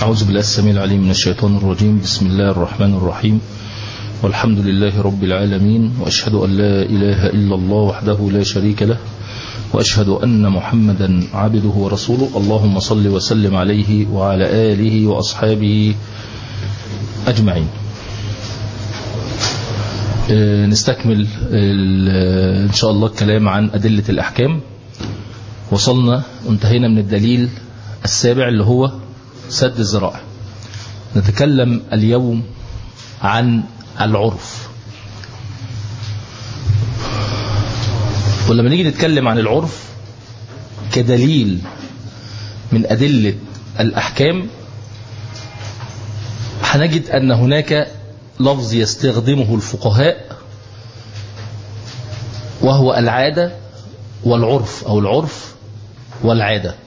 أعوذ بالله السميع العليم من الشيطان الرجيم بسم الله الرحمن الرحيم والحمد لله رب العالمين وأشهد أن لا إله إلا الله وحده لا شريك له وأشهد أن محمدا عبده ورسوله اللهم صل وسلم عليه وعلى آله وأصحابه أجمعين نستكمل إن شاء الله الكلام عن أدلة الأحكام وصلنا وانتهينا من الدليل السابع اللي هو سد الذرائع نتكلم اليوم عن العرف ولما نيجي نتكلم عن العرف كدليل من أدلة الأحكام هنجد أن هناك لفظ يستخدمه الفقهاء وهو العادة والعرف أو العرف والعادة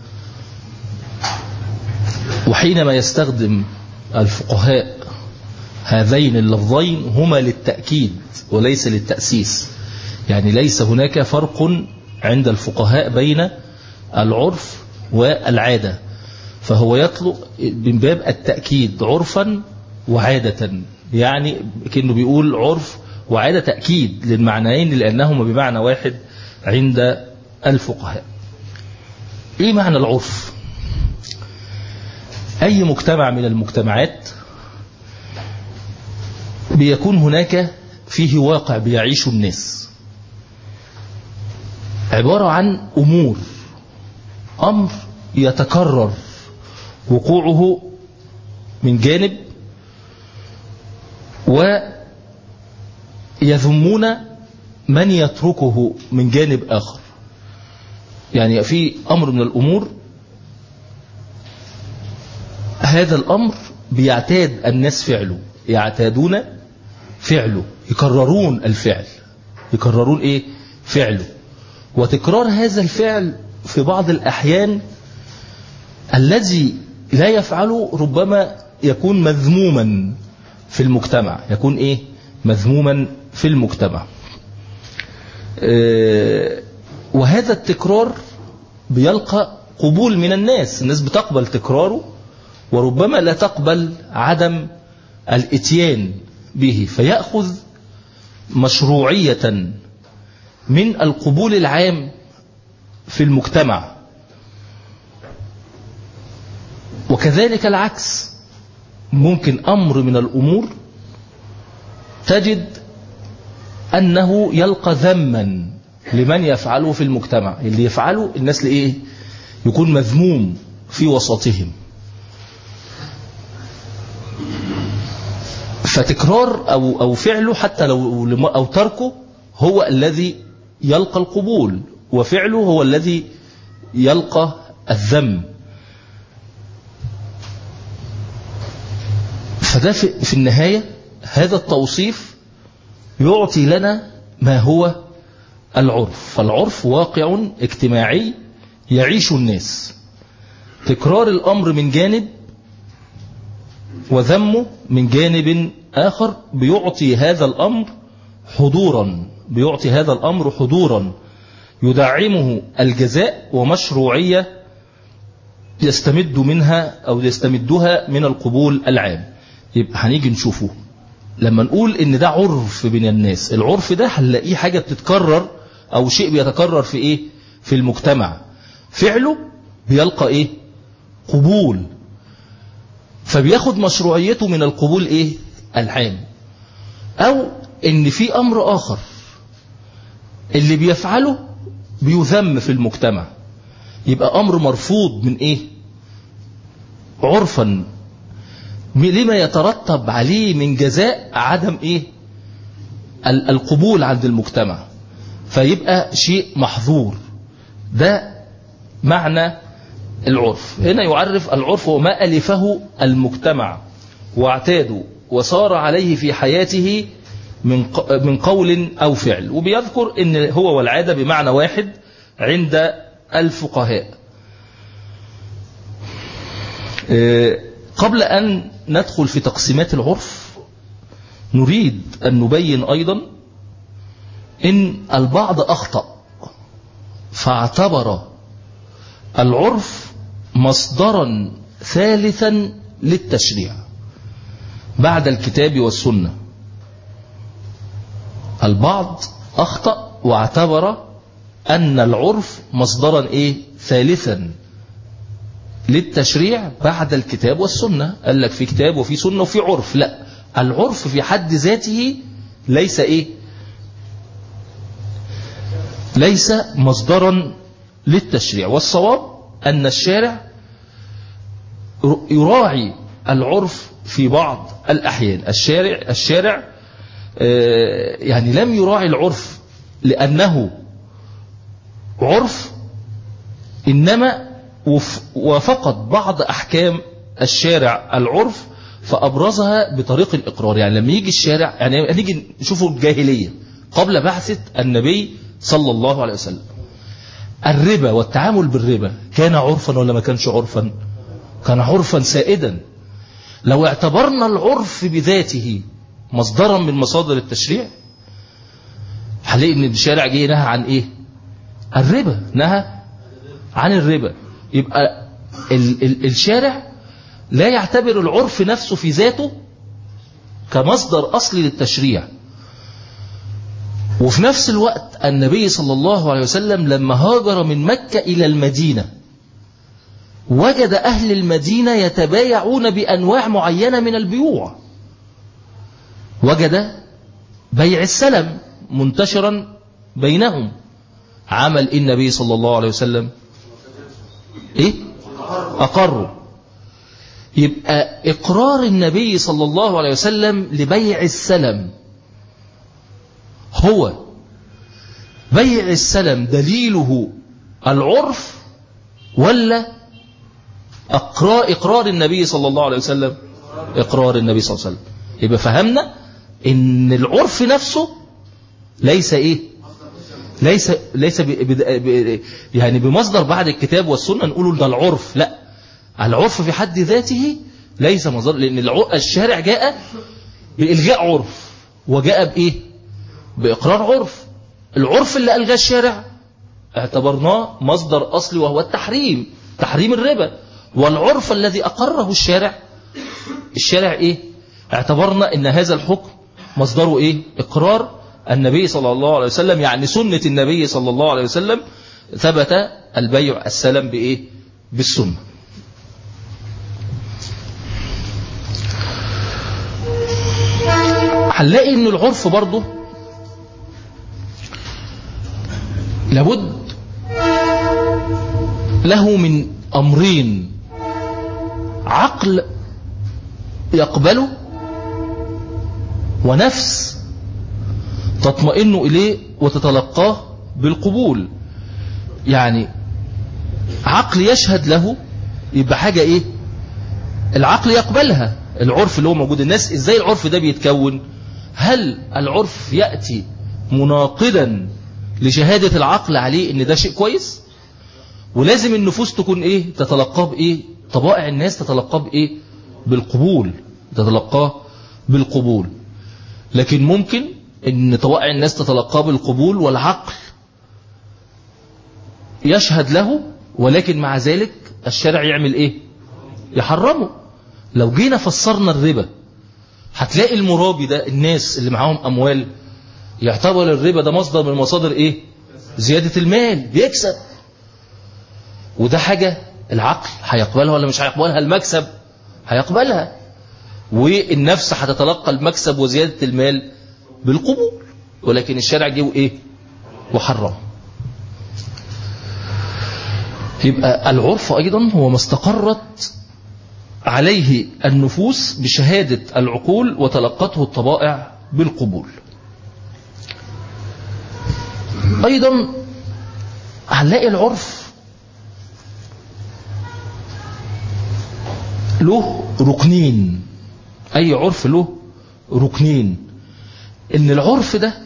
وحينما يستخدم الفقهاء هذين اللفظين هما للتأكيد وليس للتأسيس يعني ليس هناك فرق عند الفقهاء بين العرف والعادة فهو يطلق من باب التأكيد عرفا وعادة يعني كأنه بيقول عرف وعادة تأكيد للمعنيين لأنهما بمعنى واحد عند الفقهاء ايه معنى العرف اي مجتمع من المجتمعات بيكون هناك فيه واقع بيعيش الناس عبارة عن امور امر يتكرر وقوعه من جانب ويذمون من يتركه من جانب آخر يعني في أمر من الأمور هذا الأمر بيعتاد الناس فعله يعتادون فعله يكررون الفعل يكررون إيه فعله وتكرار هذا الفعل في بعض الأحيان الذي لا يفعله ربما يكون مذموما في المجتمع يكون إيه مذموما في المجتمع وهذا التكرار بيلقى قبول من الناس الناس بتقبل تكراره وربما لا تقبل عدم الاتيان به فيأخذ مشروعية من القبول العام في المجتمع وكذلك العكس ممكن أمر من الأمور تجد أنه يلقى ذما لمن يفعله في المجتمع اللي يفعله الناس لإيه يكون مذموم في وسطهم فتكرار أو, أو فعله حتى لو أو تركه هو الذي يلقى القبول وفعله هو الذي يلقى الذم فده في النهاية هذا التوصيف يعطي لنا ما هو العرف فالعرف واقع اجتماعي يعيش الناس تكرار الأمر من جانب وذمه من جانب آخر بيعطي هذا الأمر حضورا بيعطي هذا الأمر حضورا يدعمه الجزاء ومشروعية يستمد منها أو يستمدها من القبول العام يبقى هنيجي نشوفه لما نقول ان ده عرف بين الناس العرف ده هنلاقيه حاجة بتتكرر او شيء بيتكرر في ايه في المجتمع فعله بيلقى ايه قبول فبياخد مشروعيته من القبول ايه العام او ان في امر اخر اللي بيفعله بيذم في المجتمع يبقى امر مرفوض من ايه عرفا لما يترتب عليه من جزاء عدم ايه القبول عند المجتمع فيبقى شيء محظور ده معنى العرف هنا يعرف العرف وما ألفه المجتمع واعتاده وصار عليه في حياته من من قول أو فعل وبيذكر ان هو والعادة بمعنى واحد عند الفقهاء قبل أن ندخل في تقسيمات العرف نريد أن نبين أيضا إن البعض أخطأ فاعتبر العرف مصدرا ثالثا للتشريع بعد الكتاب والسنة البعض أخطأ واعتبر أن العرف مصدرا إيه ثالثا للتشريع بعد الكتاب والسنة قال لك في كتاب وفي سنة وفي عرف لا العرف في حد ذاته ليس إيه ليس مصدرا للتشريع والصواب أن الشارع يراعي العرف في بعض الأحيان الشارع الشارع يعني لم يراعي العرف لأنه عرف إنما وفقط بعض أحكام الشارع العرف فأبرزها بطريق الإقرار يعني لما يجي الشارع يعني نيجي نشوفوا الجاهلية قبل بعثة النبي صلى الله عليه وسلم الربا والتعامل بالربا كان عرفا ولا ما كانش عرفا كان عرفا سائدا لو اعتبرنا العرف بذاته مصدرا من مصادر التشريع هنلاقي ان الشارع جه نهى عن ايه الربا نهى عن الربا يبقى ال ال الشارع لا يعتبر العرف نفسه في ذاته كمصدر أصلي للتشريع وفي نفس الوقت النبي صلى الله عليه وسلم لما هاجر من مكة إلى المدينة وجد أهل المدينة يتبايعون بأنواع معينة من البيوع وجد بيع السلم منتشرا بينهم عمل النبي صلى الله عليه وسلم ايه اقروا يبقى اقرار النبي صلى الله عليه وسلم لبيع السلم هو بيع السلم دليله العرف ولا اقرار اقرار النبي صلى الله عليه وسلم اقرار النبي صلى الله عليه وسلم يبقى فهمنا ان العرف نفسه ليس ايه ليس ليس ب ب يعني بمصدر بعد الكتاب والسنه نقول ده العرف لا العرف في حد ذاته ليس مصدر لان الشارع جاء بالغاء عرف وجاء بايه باقرار عرف العرف اللي الغاه الشارع اعتبرناه مصدر اصلي وهو التحريم تحريم الربا والعرف الذي اقره الشارع الشارع ايه اعتبرنا ان هذا الحكم مصدره ايه اقرار النبي صلى الله عليه وسلم يعني سنة النبي صلى الله عليه وسلم ثبت البيع السلم بإيه بالسنة هنلاقي ان العرف برضه لابد له من أمرين عقل يقبله ونفس تطمئن إليه وتتلقاه بالقبول يعني عقل يشهد له يبقى حاجة إيه العقل يقبلها العرف اللي هو موجود الناس إزاي العرف ده بيتكون هل العرف يأتي مناقضا لشهادة العقل عليه ان ده شيء كويس ولازم النفوس تكون ايه تتلقاه بايه طبائع الناس تتلقاه بايه بالقبول تتلقاه بالقبول لكن ممكن ان طبائع الناس تتلقاه بالقبول والعقل يشهد له ولكن مع ذلك الشرع يعمل ايه يحرمه لو جينا فسرنا الربا هتلاقي المرابي ده الناس اللي معاهم اموال يعتبر الربا ده مصدر من مصادر ايه زيادة المال بيكسب وده حاجة العقل هيقبلها ولا مش هيقبلها المكسب هيقبلها والنفس هتتلقى المكسب وزيادة المال بالقبول ولكن الشارع جه ايه وحرم يبقى العرف ايضا هو ما استقرت عليه النفوس بشهادة العقول وتلقته الطبائع بالقبول أيضا هنلاقي العرف له ركنين أي عرف له ركنين إن العرف ده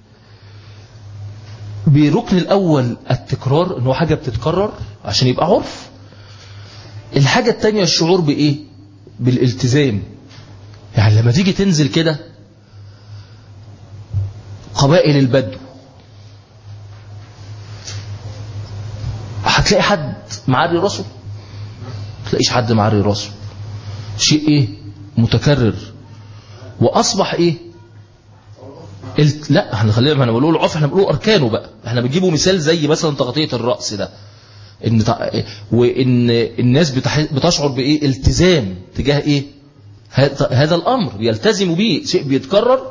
بركن الأول التكرار إنه حاجة بتتكرر عشان يبقى عرف الحاجة التانية الشعور بإيه بالالتزام يعني لما تيجي تنزل كده قبائل البدو هتلاقي حد معري راسه تلاقيش حد معري راسه شيء ايه متكرر واصبح ايه الت... لا احنا خلينا ما انا بقول العرف احنا بنقول اركانه بقى احنا بنجيبه مثال زي مثلا تغطيه الراس ده ان تع... وان الناس بتح... بتشعر بايه التزام تجاه ايه هذا الامر يلتزم به شيء بيتكرر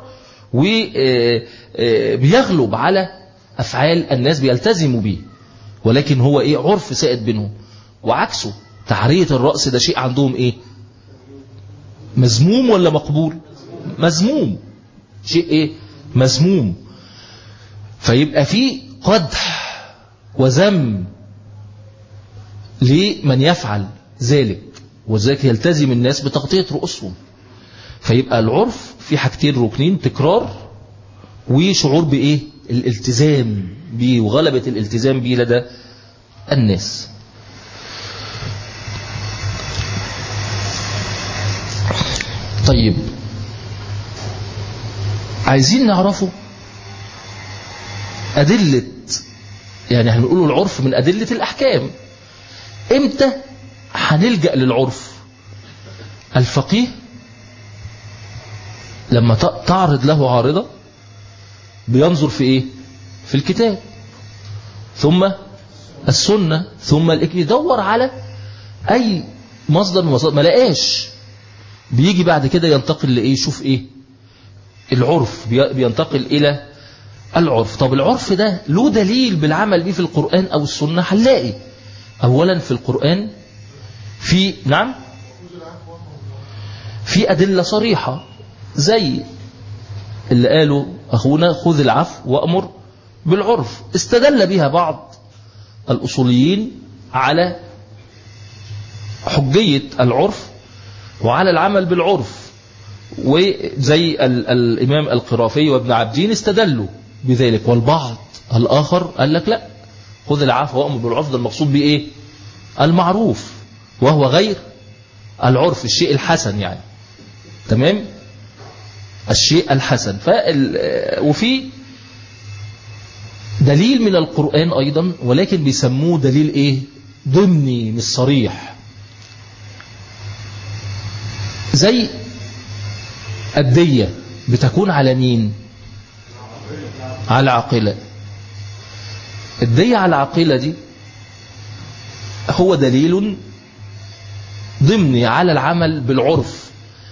وبيغلب على افعال الناس بيلتزموا به ولكن هو ايه عرف سائد بينهم وعكسه تعرية الرأس ده شيء عندهم ايه مذموم ولا مقبول مذموم شيء ايه مذموم فيبقى في قدح وذم لمن يفعل ذلك وذلك يلتزم الناس بتغطية رؤوسهم فيبقى العرف في حاجتين ركنين تكرار وشعور بإيه الالتزام به وغلبة الالتزام به لدى الناس طيب عايزين نعرفه أدلة يعني هنقول العرف من أدلة الأحكام إمتى هنلجأ للعرف الفقيه لما تعرض له عارضة بينظر في إيه في الكتاب ثم السنة ثم يدور على أي مصدر من مصادر ما لقاش بيجي بعد كده ينتقل لإيه شوف إيه العرف بينتقل إلى العرف طب العرف ده له دليل بالعمل به في القرآن أو السنة هنلاقي أولا في القرآن في نعم في أدلة صريحة زي اللي قالوا أخونا خذ العفو وأمر بالعرف استدل بها بعض الأصوليين على حجية العرف وعلى العمل بالعرف وزي ال الإمام القرافي وابن عبدين استدلوا بذلك والبعض الآخر قال لك لا خذ العفو وأمر بالعرف ده المقصود بإيه المعروف وهو غير العرف الشيء الحسن يعني تمام الشيء الحسن فال... وفي دليل من القرآن أيضا ولكن بيسموه دليل إيه ضمني مش صريح زي الدية بتكون على مين على عقلة الدية على عقلة دي هو دليل ضمني على العمل بالعرف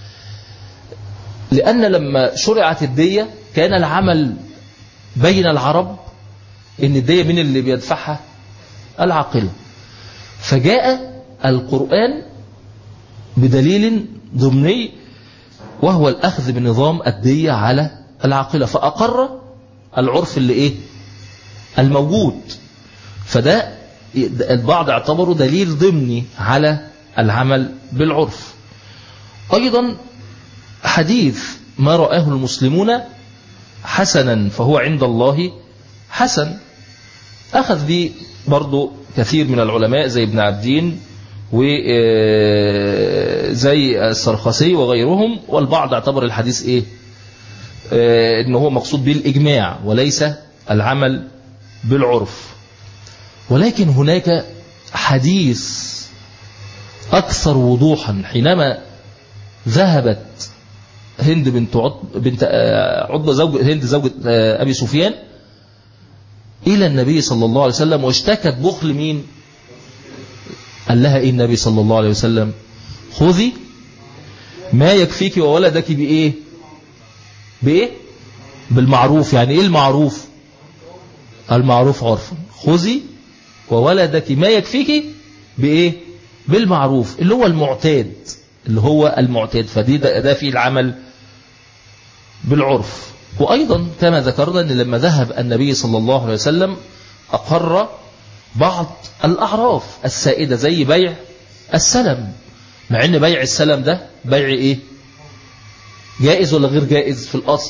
لأن لما شرعت الدية كان العمل بين العرب ان الدية من اللي بيدفعها العاقلة فجاء القرآن بدليل ضمني وهو الأخذ بنظام الدية على العاقلة فأقر العرف اللي إيه الموجود فده البعض اعتبره دليل ضمني على العمل بالعرف أيضا حديث ما رآه المسلمون حسنا فهو عند الله حسن أخذ به برضو كثير من العلماء زي ابن عبدين وزي السرخسي وغيرهم والبعض اعتبر الحديث ايه انه هو مقصود به الاجماع وليس العمل بالعرف ولكن هناك حديث اكثر وضوحا حينما ذهبت هند بنت عطب بنت عطبه زوج هند زوجة ابي سفيان إلى النبي صلى الله عليه وسلم واشتكت بخل مين قال لها إيه النبي صلى الله عليه وسلم خذي ما يكفيك وولدك بإيه بإيه بالمعروف يعني إيه المعروف المعروف عرفا خذي وولدك ما يكفيك بإيه بالمعروف اللي هو المعتاد اللي هو المعتاد فدي ده, ده فيه العمل بالعرف وأيضا كما ذكرنا أن لما ذهب النبي صلى الله عليه وسلم أقر بعض الأعراف السائدة زي بيع السلم مع أن بيع السلم ده بيع إيه جائز ولا غير جائز في الأصل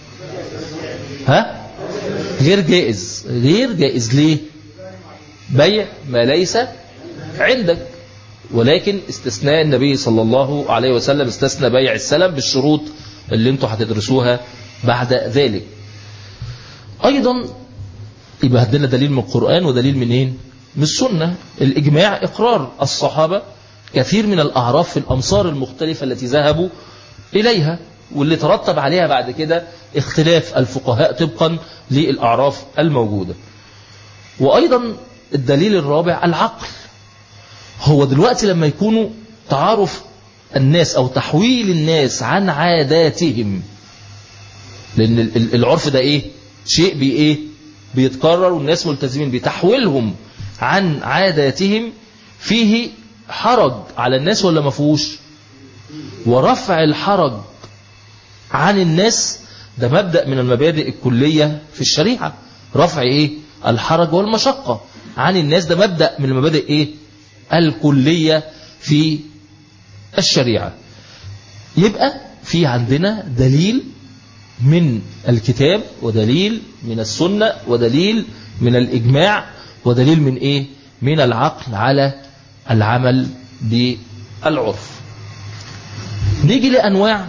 ها غير جائز غير جائز ليه بيع ما ليس عندك ولكن استثناء النبي صلى الله عليه وسلم استثنى بيع السلم بالشروط اللي انتوا هتدرسوها بعد ذلك أيضا يبقى هدنا دليل من القرآن ودليل منين من السنة الإجماع إقرار الصحابة كثير من الأعراف في الأمصار المختلفة التي ذهبوا إليها واللي ترتب عليها بعد كده اختلاف الفقهاء طبقا للأعراف الموجودة وأيضا الدليل الرابع العقل هو دلوقتي لما يكونوا تعارف الناس أو تحويل الناس عن عاداتهم لأن العرف ده إيه شيء بي إيه بيتكرر والناس ملتزمين بتحويلهم عن عاداتهم فيه حرج على الناس ولا ما فيهوش ورفع الحرج عن الناس ده مبدأ من المبادئ الكلية في الشريعة رفع ايه الحرج والمشقة عن الناس ده مبدأ من المبادئ ايه الكلية في الشريعة يبقى في عندنا دليل من الكتاب ودليل من السنة ودليل من الإجماع ودليل من إيه من العقل على العمل بالعرف نيجي لأنواع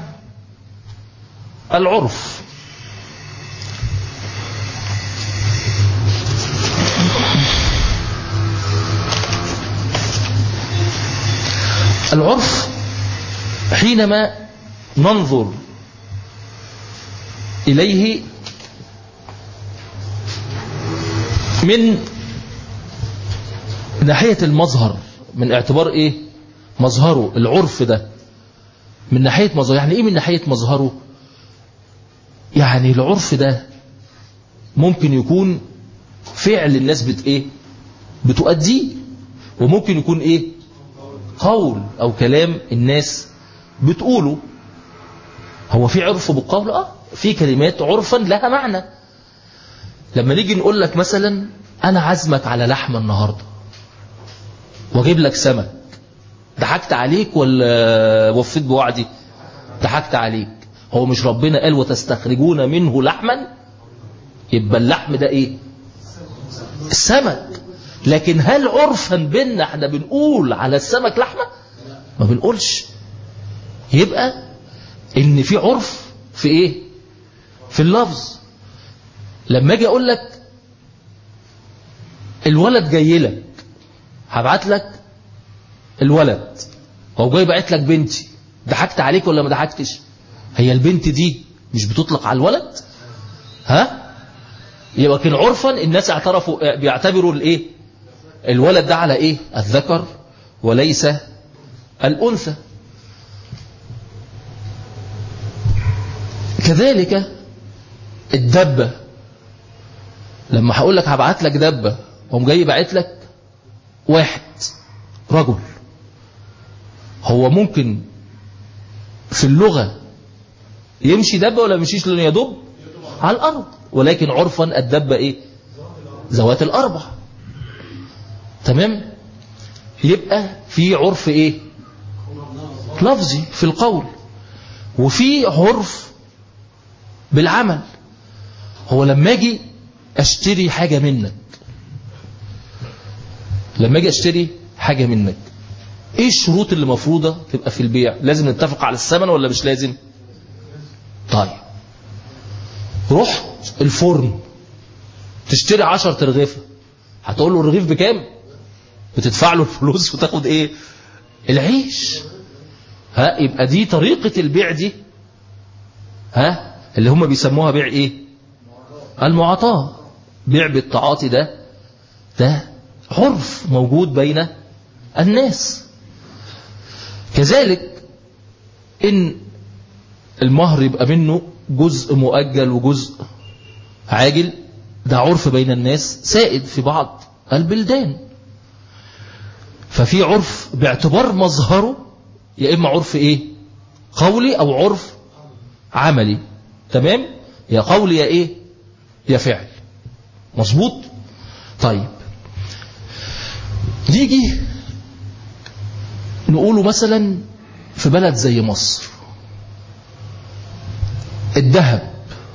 العرف العرف حينما ننظر إليه من ناحية المظهر من اعتبار ايه مظهره العرف ده من ناحية مظهره يعني ايه من ناحية مظهره يعني العرف ده ممكن يكون فعل الناس بت ايه بتؤديه وممكن يكون ايه قول او كلام الناس بتقوله هو في عرف بالقول اه في كلمات عرفا لها معنى لما نيجي نقول لك مثلا انا عزمك على لحمه النهارده واجيب لك سمك ضحكت عليك ولا وفيت بوعدي ضحكت عليك هو مش ربنا قال وتستخرجون منه لحما يبقى اللحم ده ايه السمك لكن هل عرفا بينا احنا بنقول على السمك لحمة ما بنقولش يبقى ان في عرف في ايه في اللفظ لما اجي اقول لك الولد جاي لك هبعت لك الولد هو جاي بعت لك بنتي ضحكت عليك ولا ما ضحكتش هي البنت دي مش بتطلق على الولد ها يبقى كان عرفا الناس اعترفوا بيعتبروا الايه الولد ده على ايه الذكر وليس الانثى كذلك الدبه لما هقول لك هبعت لك دبه قوم جاي باعت لك واحد رجل هو ممكن في اللغة يمشي دبة ولا يمشيش لأنه يدب على الأرض ولكن عرفا الدبة إيه ذوات الأربع تمام يبقى في عرف إيه لفظي في القول وفي عرف بالعمل هو لما اجي اشتري حاجة منك لما اجي اشتري حاجة منك ايه الشروط اللي مفروضة تبقى في البيع لازم نتفق على الثمن ولا مش لازم طيب رحت الفرن تشتري عشر ترغيفة هتقول له الرغيف بكام بتدفع له الفلوس وتاخد ايه العيش ها يبقى دي طريقة البيع دي ها اللي هم بيسموها بيع ايه المعاطاة بيع بالتعاطي ده ده عرف موجود بين الناس كذلك ان المهر يبقى منه جزء مؤجل وجزء عاجل ده عرف بين الناس سائد في بعض البلدان ففي عرف باعتبار مظهره يا إما عرف إيه قولي أو عرف عملي تمام يا قولي يا إيه يا فعل مظبوط طيب نيجي نقوله مثلا في بلد زي مصر الذهب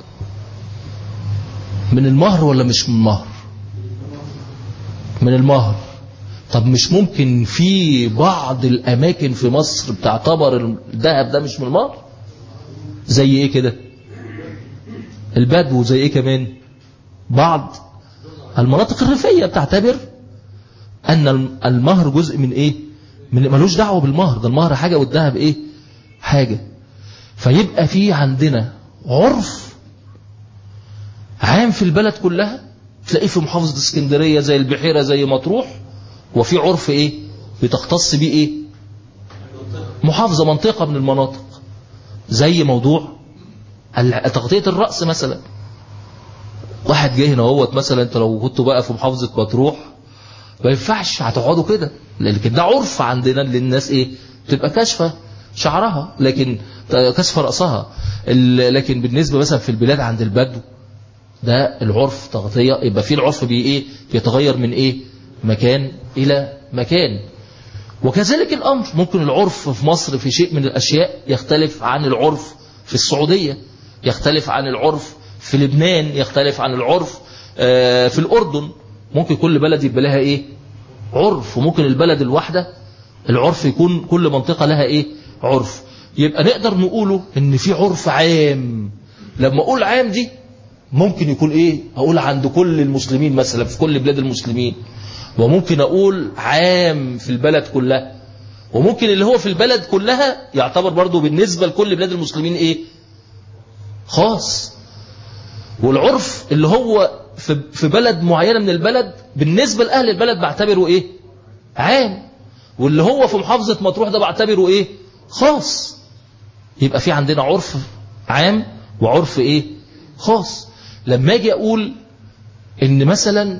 من المهر ولا مش من المهر من المهر طب مش ممكن في بعض الأماكن في مصر بتعتبر الذهب ده مش من المهر زي ايه كده البدو زي ايه كمان بعض المناطق الريفية بتعتبر أن المهر جزء من ايه من ملوش دعوة بالمهر ده المهر حاجة والذهب ايه حاجة فيبقى في عندنا عرف عام في البلد كلها تلاقيه في محافظة اسكندرية زي البحيرة زي مطروح وفي عرف ايه بتختص بيه ايه محافظة منطقة من المناطق زي موضوع تغطية الرأس مثلا واحد جه هنا اهوت مثلا انت لو كنتوا بقى في محافظة مطروح ما ينفعش هتقعدوا كده لكن ده عرف عندنا للناس ايه تبقى كاشفة شعرها لكن كشف رأسها لكن بالنسبة مثلا في البلاد عند البدو ده العرف تغطية يبقى في العرف بي ايه بيتغير من ايه مكان الى مكان وكذلك الامر ممكن العرف في مصر في شيء من الاشياء يختلف عن العرف في السعودية يختلف عن العرف في لبنان يختلف عن العرف في الأردن ممكن كل بلد يبقى لها إيه عرف وممكن البلد الواحدة العرف يكون كل منطقة لها إيه عرف يبقى نقدر نقوله إن في عرف عام لما أقول عام دي ممكن يكون إيه أقول عند كل المسلمين مثلا في كل بلاد المسلمين وممكن أقول عام في البلد كلها وممكن اللي هو في البلد كلها يعتبر برضو بالنسبة لكل بلاد المسلمين إيه خاص والعرف اللي هو في بلد معينة من البلد بالنسبة لأهل البلد بعتبره إيه عام واللي هو في محافظة مطروح ده بعتبره إيه خاص يبقى في عندنا عرف عام وعرف إيه خاص لما أجي أقول إن مثلا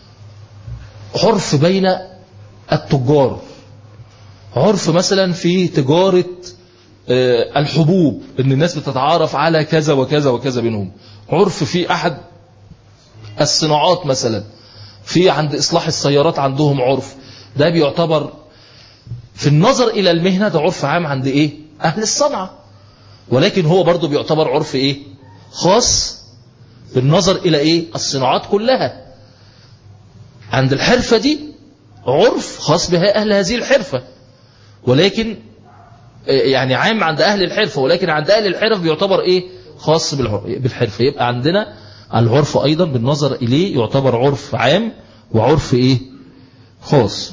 عرف بين التجار عرف مثلا في تجارة الحبوب ان الناس بتتعارف على كذا وكذا وكذا بينهم عرف في احد الصناعات مثلا في عند اصلاح السيارات عندهم عرف ده بيعتبر في النظر الى المهنة ده عرف عام عند ايه اهل الصنعة ولكن هو برضو بيعتبر عرف ايه خاص بالنظر الى ايه الصناعات كلها عند الحرفة دي عرف خاص بها اهل هذه الحرفة ولكن يعني عام عند أهل الحرفة ولكن عند أهل الحرف بيعتبر إيه خاص بالحرفة يبقى عندنا العرف أيضا بالنظر إليه يعتبر عرف عام وعرف إيه خاص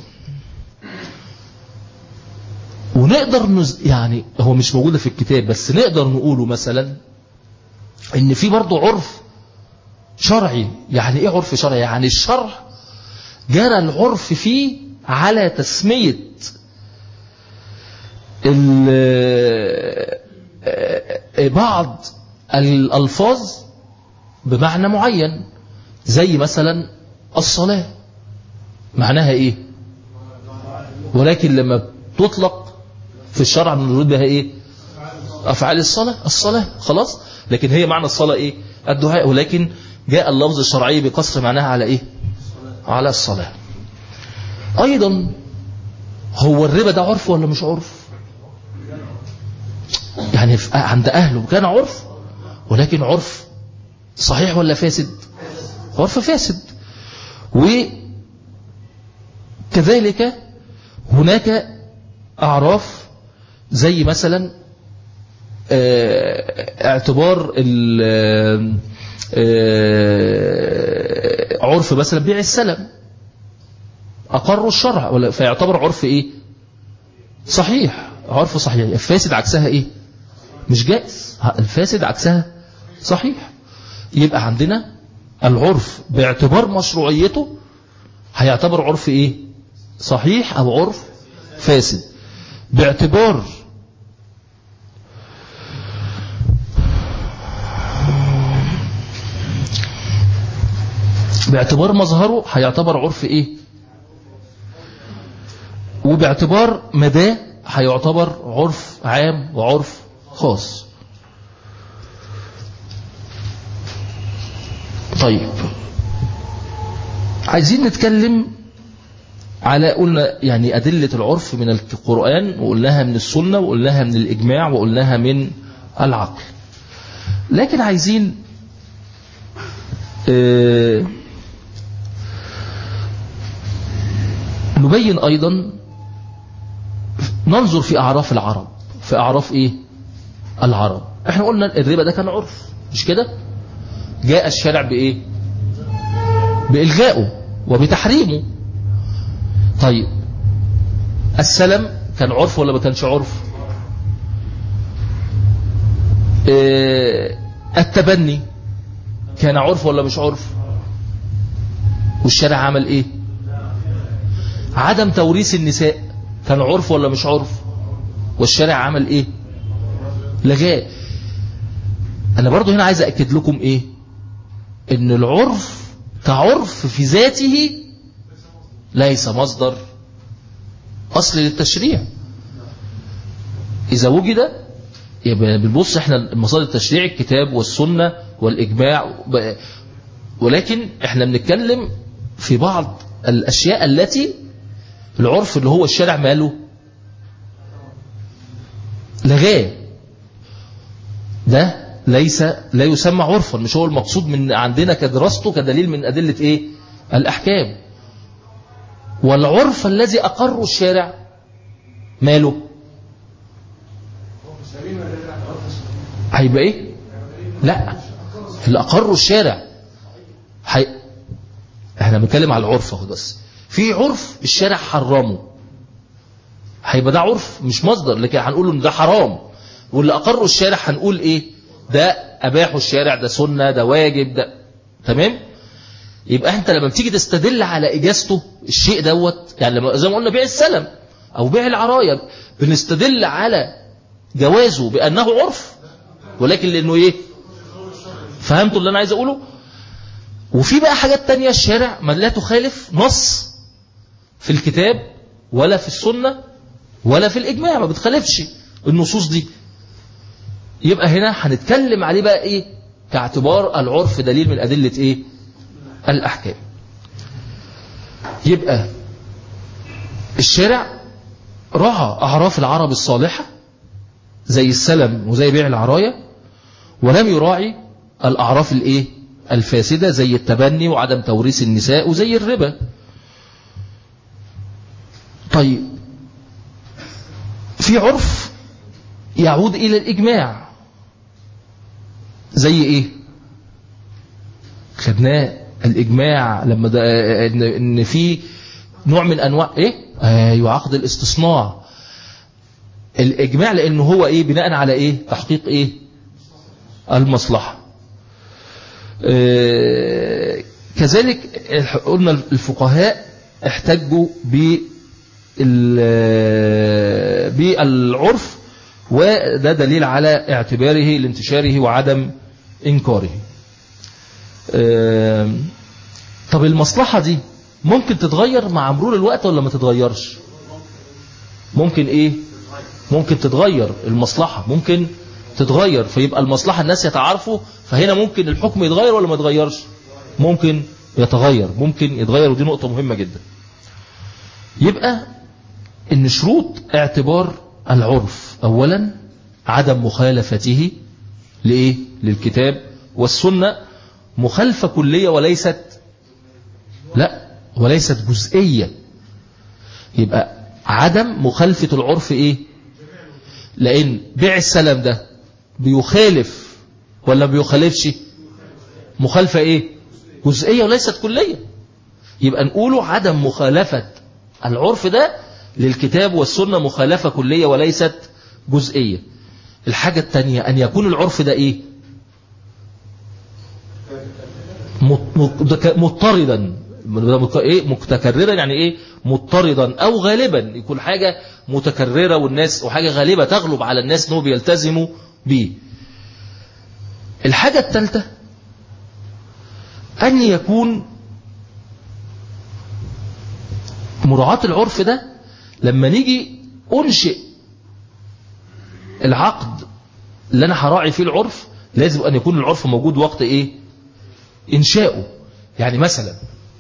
ونقدر نز... يعني هو مش موجودة في الكتاب بس نقدر نقوله مثلا ان في برضه عرف شرعي يعني ايه عرف شرعي يعني الشرع جرى العرف فيه على تسمية بعض الألفاظ بمعنى معين زي مثلا الصلاة معناها ايه ولكن لما تطلق في الشرع بنريد بها ايه افعال الصلاة الصلاة خلاص لكن هي معنى الصلاة ايه الدعاء ولكن جاء اللفظ الشرعي بقصر معناها على ايه على الصلاة ايضا هو الربا ده عرف ولا مش عرف يعني عند أهله كان عرف ولكن عرف صحيح ولا فاسد عرف فاسد وكذلك هناك أعراف زي مثلا اعتبار عرف مثلا بيع السلم أقروا الشرع فيعتبر عرف إيه صحيح عرف صحيح الفاسد عكسها إيه مش جائز الفاسد عكسها صحيح يبقى عندنا العرف باعتبار مشروعيته هيعتبر عرف ايه صحيح او عرف فاسد باعتبار باعتبار مظهره هيعتبر عرف ايه وباعتبار مداه هيعتبر عرف عام وعرف خاص طيب عايزين نتكلم على قلنا يعني أدلة العرف من القرآن وقلناها من السنة وقلناها من الإجماع وقلناها من العقل لكن عايزين آه نبين أيضا ننظر في أعراف العرب في أعراف إيه العرب احنا قلنا الربا ده كان عرف مش كده جاء الشارع بإيه بإلغائه وبتحريمه طيب السلم كان عرف ولا ما كانش عرف التبني كان عرف ولا مش عرف والشارع عمل ايه عدم توريث النساء كان عرف ولا مش عرف والشارع عمل ايه لغاه انا برضو هنا عايز اكد لكم ايه ان العرف كعرف في ذاته ليس مصدر اصل للتشريع اذا وجد يبقى بنبص احنا مصادر التشريع الكتاب والسنة والاجماع ولكن احنا بنتكلم في بعض الاشياء التي العرف اللي هو الشارع ماله لغاه ده ليس لا يسمى عرفا مش هو المقصود من عندنا كدراسته كدليل من أدلة إيه الأحكام والعرف الذي أقره الشارع ماله هيبقى إيه لا اللي أقره الشارع حي... احنا بنتكلم على العرف اهو بس في عرف الشارع حرمه هيبقى ده عرف مش مصدر لكن هنقول ان ده حرام واللي اقره الشارع هنقول ايه ده اباحه الشارع ده سنة ده واجب ده تمام يبقى انت لما بتيجي تستدل على اجازته الشيء دوت يعني لما زي ما قلنا بيع السلم او بيع العراية بنستدل على جوازه بانه عرف ولكن لانه ايه فهمتوا اللي انا عايز اقوله وفي بقى حاجات تانية الشارع ما لا تخالف نص في الكتاب ولا في السنة ولا في الإجماع ما بتخالفش النصوص دي يبقى هنا هنتكلم عليه بقى إيه كاعتبار العرف دليل من أدلة إيه الأحكام يبقى الشارع رعى أعراف العرب الصالحة زي السلم وزي بيع العراية ولم يراعي الأعراف الإيه الفاسدة زي التبني وعدم توريث النساء وزي الربا طيب في عرف يعود إلى الإجماع زي إيه خدناه الإجماع لما ده إن, إن في نوع من أنواع إيه أيوة عقد الاستصناع الإجماع لأنه هو إيه بناء على إيه تحقيق إيه المصلحة آه كذلك قلنا الفقهاء احتجوا بالعرف وده دليل على اعتباره لانتشاره وعدم انكاره آه طب المصلحة دي ممكن تتغير مع مرور الوقت ولا ما تتغيرش ممكن ايه ممكن تتغير المصلحة ممكن تتغير فيبقى المصلحة الناس يتعارفوا فهنا ممكن الحكم يتغير ولا ما يتغيرش ممكن يتغير ممكن يتغير ودي نقطة مهمة جدا يبقى ان شروط اعتبار العرف اولا عدم مخالفته لإيه؟ للكتاب والسنة مخالفة كلية وليست لا وليست جزئية يبقى عدم مخالفة العرف ايه لان بيع السلم ده بيخالف ولا بيخالفش مخالفة ايه جزئية وليست كلية يبقى نقوله عدم مخالفة العرف ده للكتاب والسنة مخالفة كلية وليست جزئية الحاجة التانية أن يكون العرف ده إيه مضطردا ايه متكررا يعني ايه مضطردا او غالبا يكون حاجة متكررة والناس وحاجة غالبة تغلب على الناس انه بيلتزموا بيه الحاجة الثالثة ان يكون مراعاة العرف ده لما نيجي انشئ العقد اللي انا هراعي فيه العرف لازم ان يكون العرف موجود وقت ايه انشاؤه يعني مثلا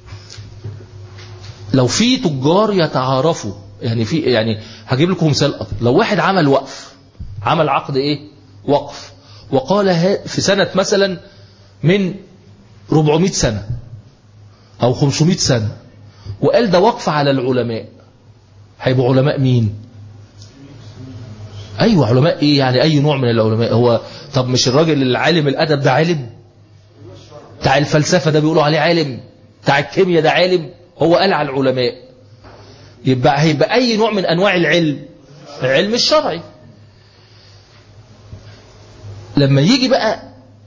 لو في تجار يتعارفوا يعني في يعني هجيب لكم مثال أكتر لو واحد عمل وقف عمل عقد ايه وقف وقال في سنة مثلا من 400 سنة او 500 سنة وقال ده وقف على العلماء هيبقوا علماء مين ايوه علماء ايه يعني اي نوع من العلماء هو طب مش الراجل العالم الادب ده عالم بتاع الفلسفة ده بيقولوا عليه عالم بتاع الكيمياء ده عالم هو قال على العلماء يبقى هيبقى أي نوع من أنواع العلم العلم الشرعي لما يجي بقى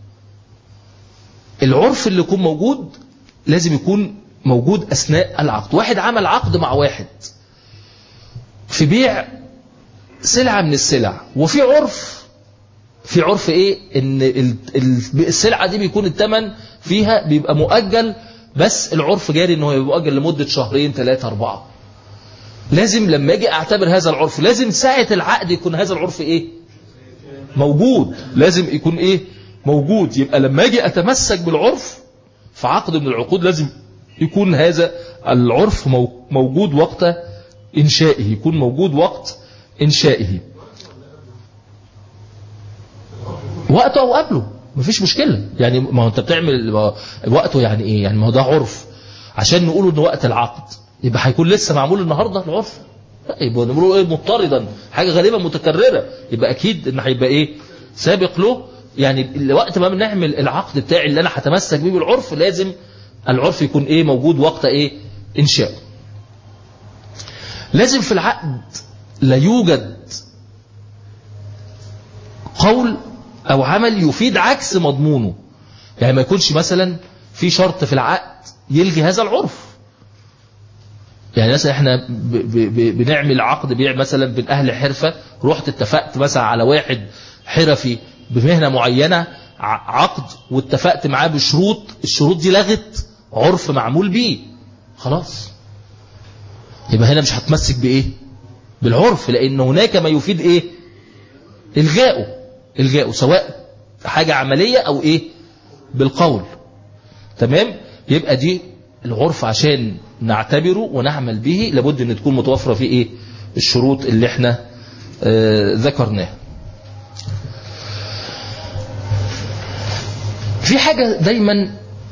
العرف اللي يكون موجود لازم يكون موجود أثناء العقد واحد عمل عقد مع واحد في بيع سلعة من السلع وفي عرف في عرف ايه ان السلعة دي بيكون الثمن فيها بيبقى مؤجل بس العرف جاري انه يبقى مؤجل لمدة شهرين ثلاثة اربعة لازم لما اجي اعتبر هذا العرف لازم ساعة العقد يكون هذا العرف ايه موجود لازم يكون ايه موجود يبقى لما اجي اتمسك بالعرف في عقد من العقود لازم يكون هذا العرف موجود وقت انشائه يكون موجود وقت انشائه وقته او قبله مفيش مشكلة يعني ما هو انت بتعمل وقته يعني ايه يعني ما هو ده عرف عشان نقوله ان وقت العقد يبقى هيكون لسه معمول النهاردة العرف لا يبقى نقوله ايه مضطردا حاجة غالبا متكررة يبقى اكيد ان هيبقى ايه سابق له يعني وقت ما بنعمل العقد بتاعي اللي انا هتمسك بيه بالعرف لازم العرف يكون ايه موجود وقت ايه انشاء لازم في العقد لا يوجد قول او عمل يفيد عكس مضمونه يعني ما يكونش مثلا في شرط في العقد يلغي هذا العرف يعني مثلا احنا ب ب بنعمل عقد بيع مثلا بين اهل حرفة رحت اتفقت مثلا على واحد حرفي بمهنة معينة عقد واتفقت معاه بشروط الشروط دي لغت عرف معمول بيه خلاص يبقى هنا مش هتمسك بايه بالعرف لان هناك ما يفيد ايه الغائه الغائه سواء حاجة عملية او ايه بالقول تمام يبقى دي العرف عشان نعتبره ونعمل به لابد ان تكون متوفرة فيه ايه الشروط اللي احنا آه ذكرناها في حاجة دايما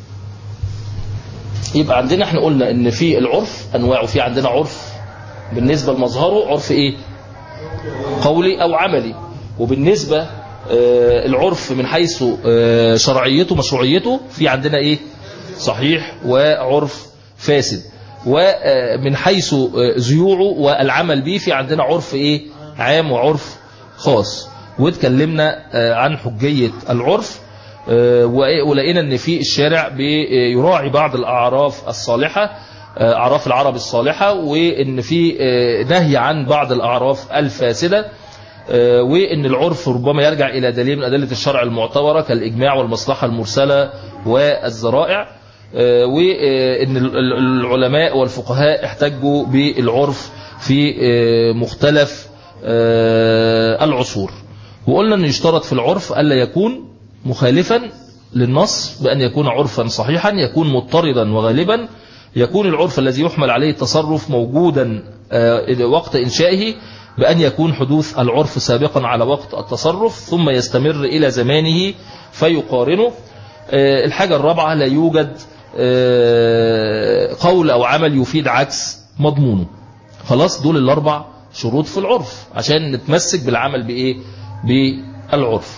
يبقى عندنا احنا قلنا ان في العرف انواعه في عندنا عرف بالنسبة لمظهره عرف ايه قولي او عملي وبالنسبة آه العرف من حيث آه شرعيته مشروعيته في عندنا ايه صحيح وعرف فاسد ومن حيث زيوعه والعمل به في عندنا عرف ايه عام وعرف خاص واتكلمنا عن حجية العرف ولقينا ان في الشارع بيراعي بعض الاعراف الصالحة اعراف العرب الصالحة وان في نهي عن بعض الاعراف الفاسدة وان العرف ربما يرجع الى دليل من ادلة الشرع المعتبرة كالاجماع والمصلحة المرسلة والذرائع وان العلماء والفقهاء احتجوا بالعرف في مختلف العصور وقلنا ان يشترط في العرف الا يكون مخالفا للنص بأن يكون عرفا صحيحا يكون مضطردا وغالبا يكون العرف الذي يحمل عليه التصرف موجودا وقت إنشائه بأن يكون حدوث العرف سابقا على وقت التصرف ثم يستمر إلى زمانه فيقارنه الحاجة الرابعة لا يوجد قول أو عمل يفيد عكس مضمونه خلاص دول الأربع شروط في العرف عشان نتمسك بالعمل بإيه بالعرف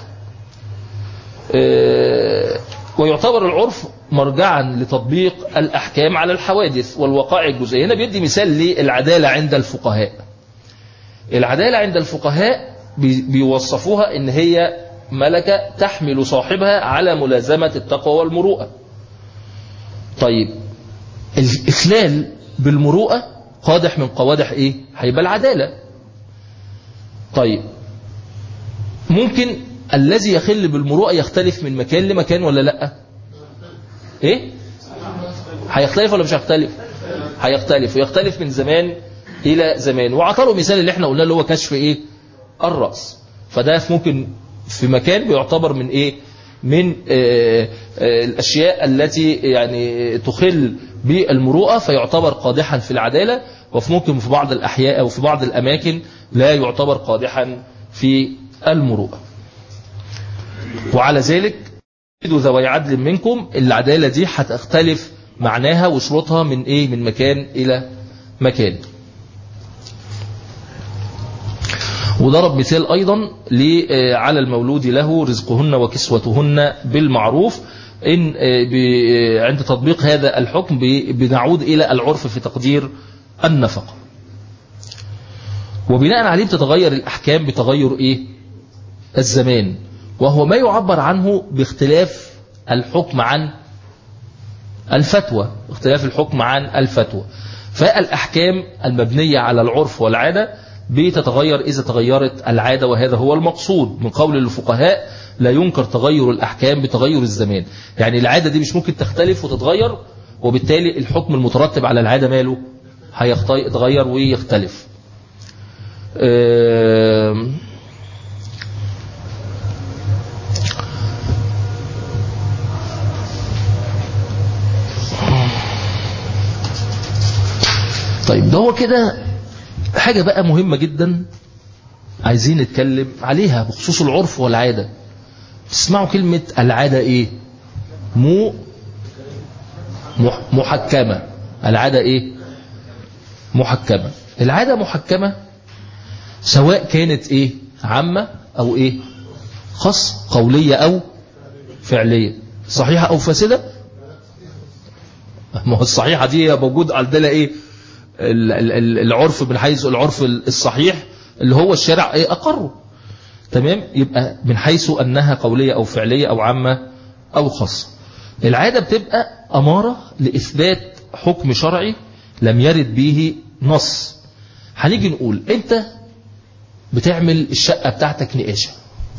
ويعتبر العرف مرجعا لتطبيق الأحكام على الحوادث والوقائع الجزئية هنا بيدي مثال للعدالة عند الفقهاء العدالة عند الفقهاء بيوصفوها ان هي ملكة تحمل صاحبها على ملازمة التقوى والمروءة طيب الإخلال بالمروءة قادح من قوادح ايه هيبقى العدالة طيب ممكن الذي يخل بالمروءة يختلف من مكان لمكان ولا لا ايه هيختلف ولا مش هيختلف هيختلف ويختلف من زمان الى زمان وعطروا مثال اللي احنا قلنا اللي هو كشف ايه الرأس فده ممكن في مكان بيعتبر من ايه من آآ آآ الاشياء التي يعني تخل بالمروءة فيعتبر قادحا في العدالة وفي ممكن في بعض الاحياء او في بعض الاماكن لا يعتبر قادحا في المروءة وعلى ذلك ذوي عدل منكم العدالة دي هتختلف معناها وشروطها من ايه من مكان الى مكان وضرب مثال ايضا على المولود له رزقهن وكسوتهن بالمعروف ان عند تطبيق هذا الحكم بنعود الى العرف في تقدير النفقه وبناء عليه بتتغير الأحكام بتغير إيه الزمان وهو ما يعبر عنه باختلاف الحكم عن الفتوى اختلاف الحكم عن الفتوى فالأحكام المبنية على العرف والعادة بتتغير إذا تغيرت العادة وهذا هو المقصود من قول الفقهاء لا ينكر تغير الأحكام بتغير الزمان يعني العادة دي مش ممكن تختلف وتتغير وبالتالي الحكم المترتب على العادة ماله هيتغير ويختلف أم طيب ده هو كده حاجة بقى مهمة جدا عايزين نتكلم عليها بخصوص العرف والعادة تسمعوا كلمة العادة ايه مو محكمة العادة ايه محكمة العادة محكمة سواء كانت ايه عامة او ايه خاص قولية او فعلية صحيحة او فاسدة ما هو الصحيحة دي موجود عندنا ايه العرف من حيث العرف الصحيح اللي هو الشارع ايه اقره تمام يبقى من حيث انها قولية او فعلية او عامة او خاصة العادة بتبقى امارة لاثبات حكم شرعي لم يرد به نص هنيجي نقول انت بتعمل الشقة بتاعتك نقاشة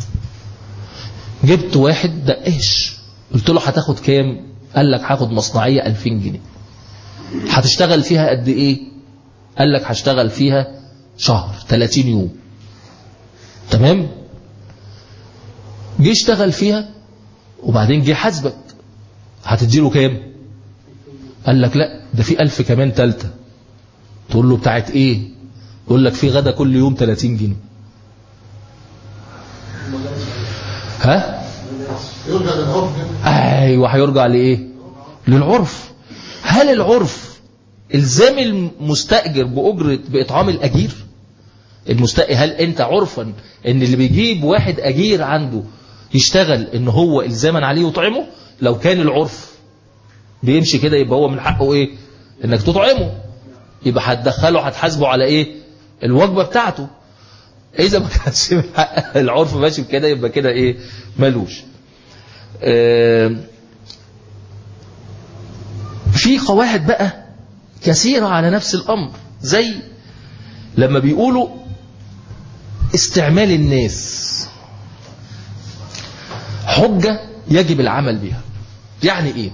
جبت واحد دقاش قلت له هتاخد كام قال لك هاخد مصنعية 2000 جنيه هتشتغل فيها قد ايه قال لك هشتغل فيها شهر 30 يوم تمام جه اشتغل فيها وبعدين جه حاسبك هتديله كام قال لك لا ده في ألف كمان تالتة تقول له بتاعت ايه يقول لك في غدا كل يوم 30 جنيه ها ايوه هيرجع لايه للعرف هل العرف الزام المستأجر بأجرة بإطعام الأجير المستأجر هل أنت عرفا أن اللي بيجيب واحد أجير عنده يشتغل أن هو إلزاما عليه يطعمه لو كان العرف بيمشي كده يبقى هو من حقه إيه أنك تطعمه يبقى هتدخله هتحاسبه على إيه الوجبة بتاعته إذا ما كانش من حق العرف ماشي بكده يبقى كده إيه ملوش آه في قواعد بقى كثيرة على نفس الأمر زي لما بيقولوا استعمال الناس حجة يجب العمل بها يعني ايه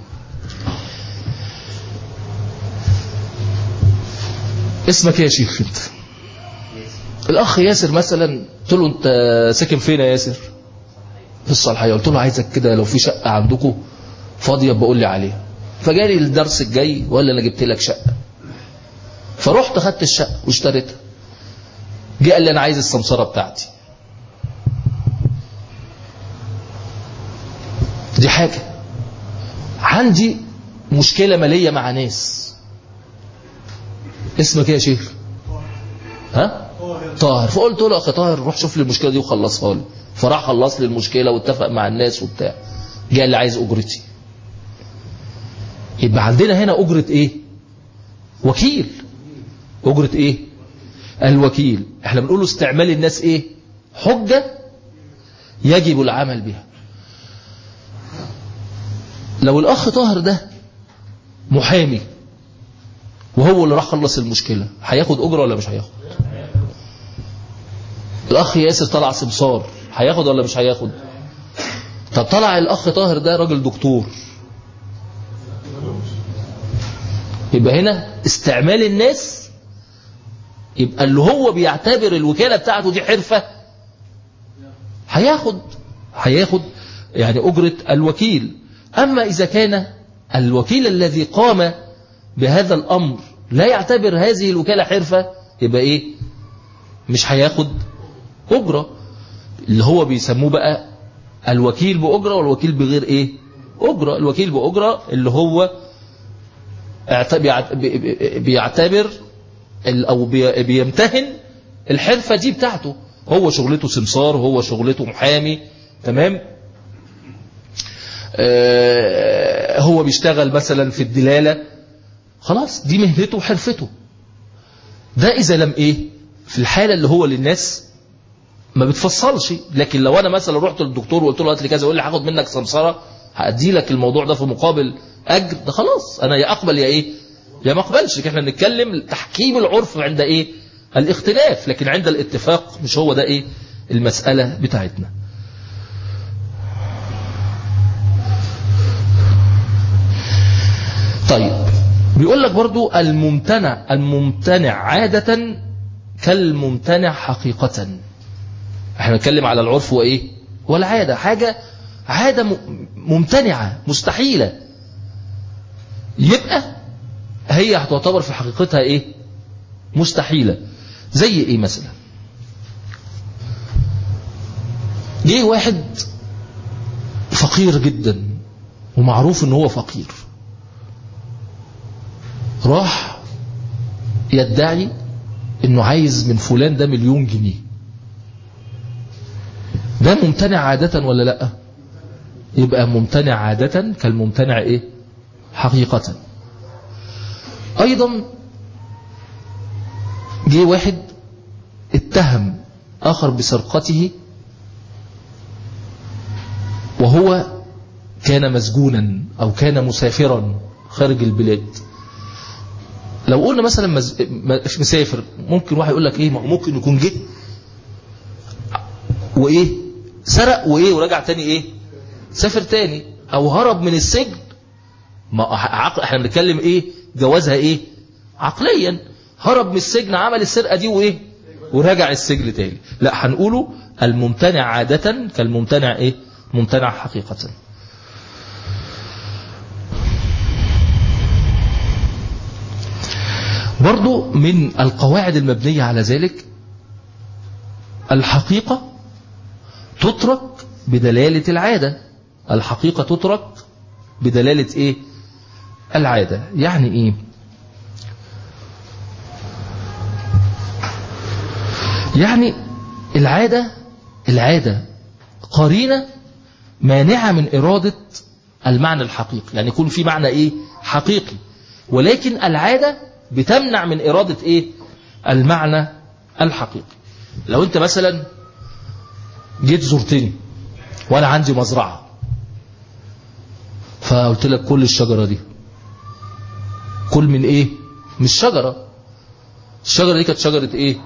اسمك يا شيخ انت الاخ ياسر مثلا قلت له انت ساكن فين يا ياسر في الصالحيه قلت له عايزك كده لو في شقه عندكم فاضيه بقول لي عليها فجالي الدرس الجاي ولا انا جبت لك شقه فرحت خدت الشقه واشتريتها جه قال لي انا عايز السمسره بتاعتي دي حاجه عندي مشكله ماليه مع ناس اسمك ايه يا شيخ ها طاهر فقلت له اخي طاهر روح شوف لي المشكله دي وخلصها لي فراح خلص لي المشكله واتفق مع الناس وبتاع جه اللي عايز اجرتي يبقى عندنا هنا أجرة إيه وكيل أجرة إيه الوكيل احنا بنقول له استعمال الناس إيه حجة يجب العمل بها لو الأخ طاهر ده محامي وهو اللي راح خلص المشكلة هياخد أجرة ولا مش هياخد الأخ ياسر طلع سمسار هياخد ولا مش هياخد طب طلع الأخ طاهر ده راجل دكتور يبقى هنا استعمال الناس يبقى اللي هو بيعتبر الوكالة بتاعته دي حرفة هياخد هياخد يعني أجرة الوكيل أما إذا كان الوكيل الذي قام بهذا الأمر لا يعتبر هذه الوكالة حرفة يبقى إيه مش هياخد أجرة اللي هو بيسموه بقى الوكيل بأجرة والوكيل بغير إيه أجرة الوكيل بأجرة اللي هو بيعتبر أو بيمتهن الحرفة دي بتاعته هو شغلته سمسار هو شغلته محامي تمام آه هو بيشتغل مثلا في الدلالة خلاص دي مهنته وحرفته ده إذا لم إيه في الحالة اللي هو للناس ما بتفصلش لكن لو انا مثلا رحت للدكتور وقلت له هات لي كذا يقول لي هاخد منك سمسره هادي لك الموضوع ده في مقابل اجر ده خلاص انا يا اقبل يا ايه يا ما اقبلش احنا بنتكلم تحكيم العرف عند ايه الاختلاف لكن عند الاتفاق مش هو ده ايه المسألة بتاعتنا طيب بيقول لك برضو الممتنع الممتنع عادة كالممتنع حقيقة احنا بنتكلم على العرف وايه والعادة حاجة عادة ممتنعة مستحيلة يبقى هي هتعتبر في حقيقتها ايه مستحيلة زي ايه مثلا جه واحد فقير جدا ومعروف ان هو فقير راح يدعي انه عايز من فلان ده مليون جنيه ده ممتنع عادة ولا لا يبقى ممتنع عادة كالممتنع ايه حقيقة ايضا جه واحد اتهم اخر بسرقته وهو كان مسجونا او كان مسافرا خارج البلاد لو قلنا مثلا مز... مسافر ممكن واحد يقول لك ايه ممكن يكون جه وايه سرق وايه ورجع تاني ايه سافر تاني او هرب من السجن ما عقل احنا بنتكلم ايه جوازها ايه عقليا هرب من السجن عمل السرقه دي وايه ورجع السجن تاني لا هنقوله الممتنع عادة كالممتنع ايه ممتنع حقيقة برضو من القواعد المبنية على ذلك الحقيقة تترك بدلالة العادة الحقيقة تترك بدلالة ايه العادة يعني ايه يعني العادة العادة قرينة مانعة من إرادة المعنى الحقيقي يعني يكون في معنى إيه حقيقي ولكن العادة بتمنع من إرادة إيه المعنى الحقيقي لو أنت مثلا جيت زرتني وأنا عندي مزرعة فقلت لك كل الشجرة دي كل من إيه مش شجرة الشجرة دي كانت شجرة إيه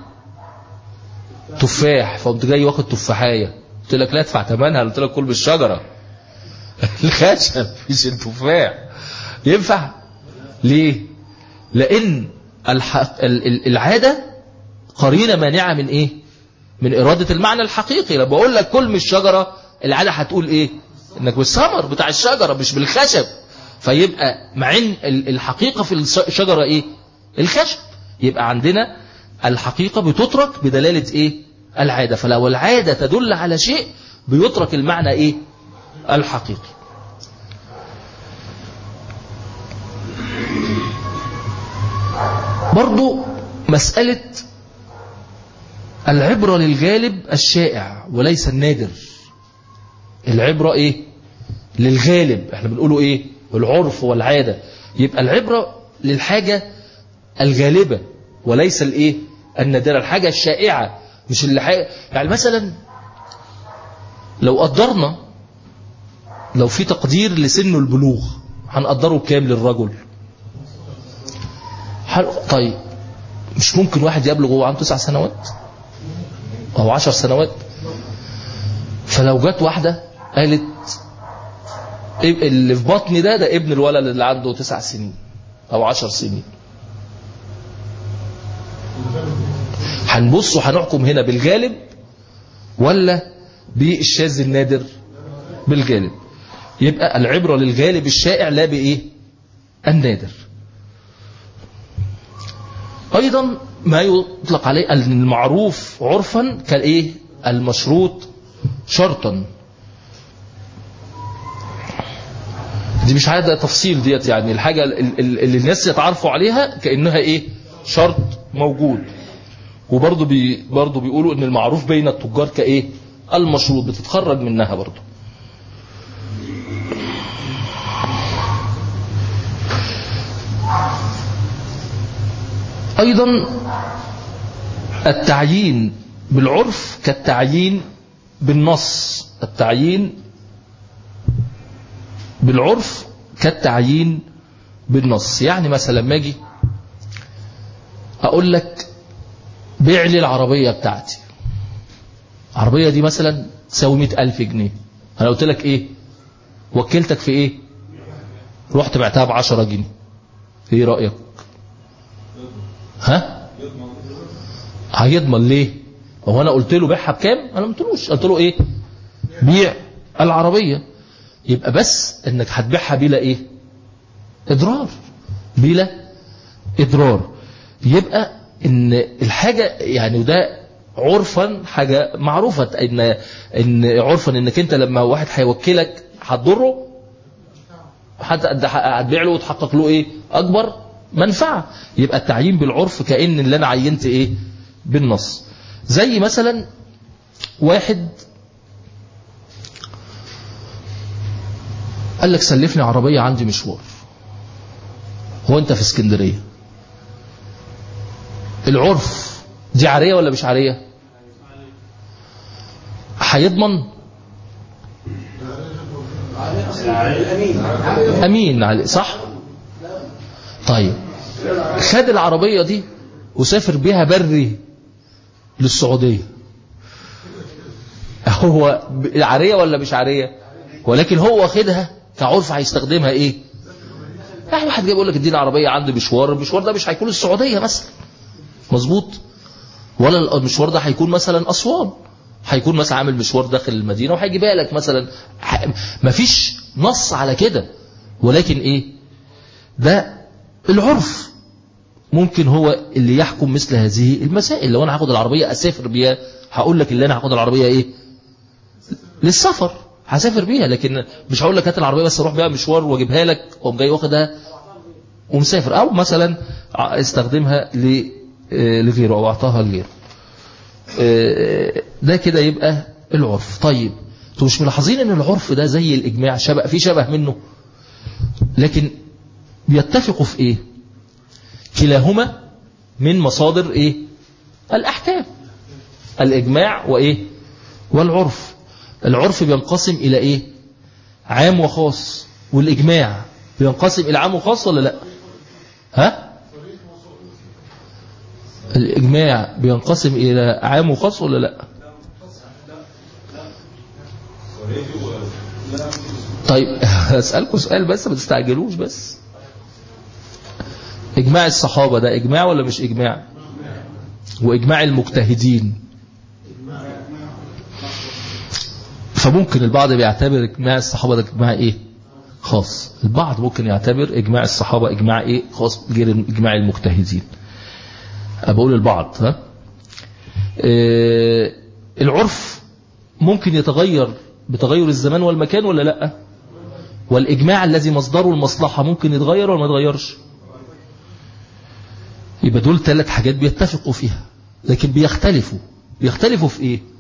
تفاح فقمت جاي واخد تفاحية قلت لك لا ادفع ثمنها قلت لك كل بالشجرة الخشب مش التفاح ينفع ليه لان الحق العادة قرينة مانعة من ايه من ارادة المعنى الحقيقي لما بقول لك كل من الشجرة العادة هتقول ايه انك بالثمر بتاع الشجرة مش بالخشب فيبقى مع ان الحقيقة في الشجرة ايه الخشب يبقى عندنا الحقيقة بتترك بدلالة ايه العادة فلو العادة تدل على شيء بيترك المعنى ايه الحقيقي برضو مسألة العبرة للغالب الشائع وليس النادر العبرة ايه للغالب احنا بنقوله ايه العرف والعادة يبقى العبرة للحاجة الغالبة وليس الايه النادرة الحاجة الشائعة مش اللي حاجة يعني مثلا لو قدرنا لو في تقدير لسن البلوغ هنقدره بكام للرجل طيب مش ممكن واحد يبلغ وهو عنده تسع سنوات او عشر سنوات فلو جت واحدة قالت اللي في بطني ده ده ابن الولد اللي عنده تسع سنين او عشر سنين هنبص وهنحكم هنا بالغالب ولا بالشاذ النادر بالغالب يبقى العبرة للغالب الشائع لا بإيه النادر أيضا ما يطلق عليه المعروف عرفا كالإيه المشروط شرطا دي مش عادة تفصيل ديت يعني الحاجة اللي الناس يتعرفوا عليها كأنها إيه شرط موجود وبرضه بي برضه بيقولوا ان المعروف بين التجار كايه المشروط بتتخرج منها برضه ايضا التعيين بالعرف كالتعيين بالنص التعيين بالعرف كالتعيين بالنص يعني مثلا لما اجي اقول لك بيع لي العربية بتاعتي العربية دي مثلا تساوي مئة ألف جنيه أنا قلت لك إيه وكلتك في إيه رحت بعتها بعشرة جنيه إيه رأيك ها هيضمن ليه هو أنا قلت له بيعها بكام أنا ما قلتلوش قلت له إيه بيع العربية يبقى بس إنك هتبيعها بلا إيه إضرار بلا إضرار يبقى إن الحاجة يعني وده عرفا حاجة معروفة ان ان عرفا انك انت لما واحد هيوكلك هتضره هتبيع له وتحقق له ايه اكبر منفعة يبقى التعيين بالعرف كأن اللي انا عينت ايه بالنص زي مثلا واحد قال لك سلفني عربية عندي مشوار هو انت في اسكندرية العرف دي عارية ولا مش عارية هيضمن امين علي صح طيب خد العربية دي وسافر بيها بري للسعودية هو عارية ولا مش عارية ولكن هو واخدها كعرف هيستخدمها ايه يعني واحد جاي يقول لك اديني عربية عندي مشوار المشوار ده مش هيكون السعودية مثلا مظبوط ولا المشوار ده هيكون مثلا أسوان هيكون مثلا عامل مشوار داخل المدينة وهيجيبها لك مثلا مفيش نص على كده ولكن ايه ده العرف ممكن هو اللي يحكم مثل هذه المسائل لو انا هاخد العربية اسافر بيها هقول لك اللي انا هاخد العربية ايه للسفر هسافر بيها لكن مش هقول لك هات العربية بس اروح بيها مشوار واجيبها لك واقوم جاي واخدها ومسافر او مثلا استخدمها لغيره او اعطاها لغيره ده كده يبقى العرف طيب انتوا مش ملاحظين ان العرف ده زي الاجماع شبه في شبه منه لكن بيتفقوا في ايه كلاهما من مصادر ايه الاحكام الاجماع وايه والعرف العرف بينقسم الى ايه عام وخاص والاجماع بينقسم الى عام وخاص ولا لا ها الإجماع بينقسم إلى عام وخاص ولا لا طيب أسألكم سؤال بس ما تستعجلوش بس إجماع الصحابة ده إجماع ولا مش إجماع وإجماع المجتهدين فممكن البعض بيعتبر إجماع الصحابة ده إجماع إيه خاص البعض ممكن يعتبر إجماع الصحابة إجماع إيه خاص غير إجماع المجتهدين بقول البعض ها إيه العرف ممكن يتغير بتغير الزمان والمكان ولا لا والإجماع الذي مصدره المصلحة ممكن يتغير ولا ما يتغيرش يبقى دول ثلاث حاجات بيتفقوا فيها لكن بيختلفوا بيختلفوا في ايه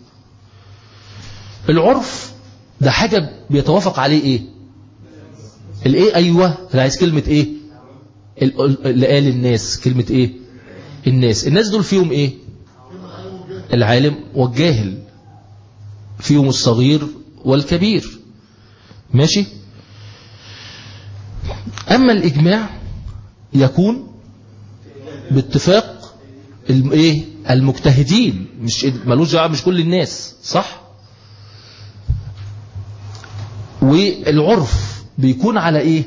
العرف ده حاجة بيتوافق عليه ايه الايه ايوه انا عايز كلمة ايه اللي قال الناس كلمة ايه الناس الناس دول فيهم ايه العالم والجاهل فيهم الصغير والكبير ماشي اما الاجماع يكون باتفاق الايه المجتهدين مش ملوش دعوه مش كل الناس صح والعرف بيكون على ايه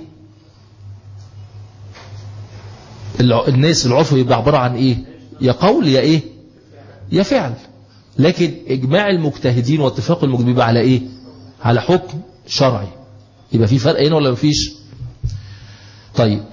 الناس العرف بيبقى عبارة عن ايه يا قول يا ايه يا فعل لكن اجماع المجتهدين واتفاق المجتهدين بيبقى على ايه على حكم شرعي يبقى في فرق هنا ولا مفيش طيب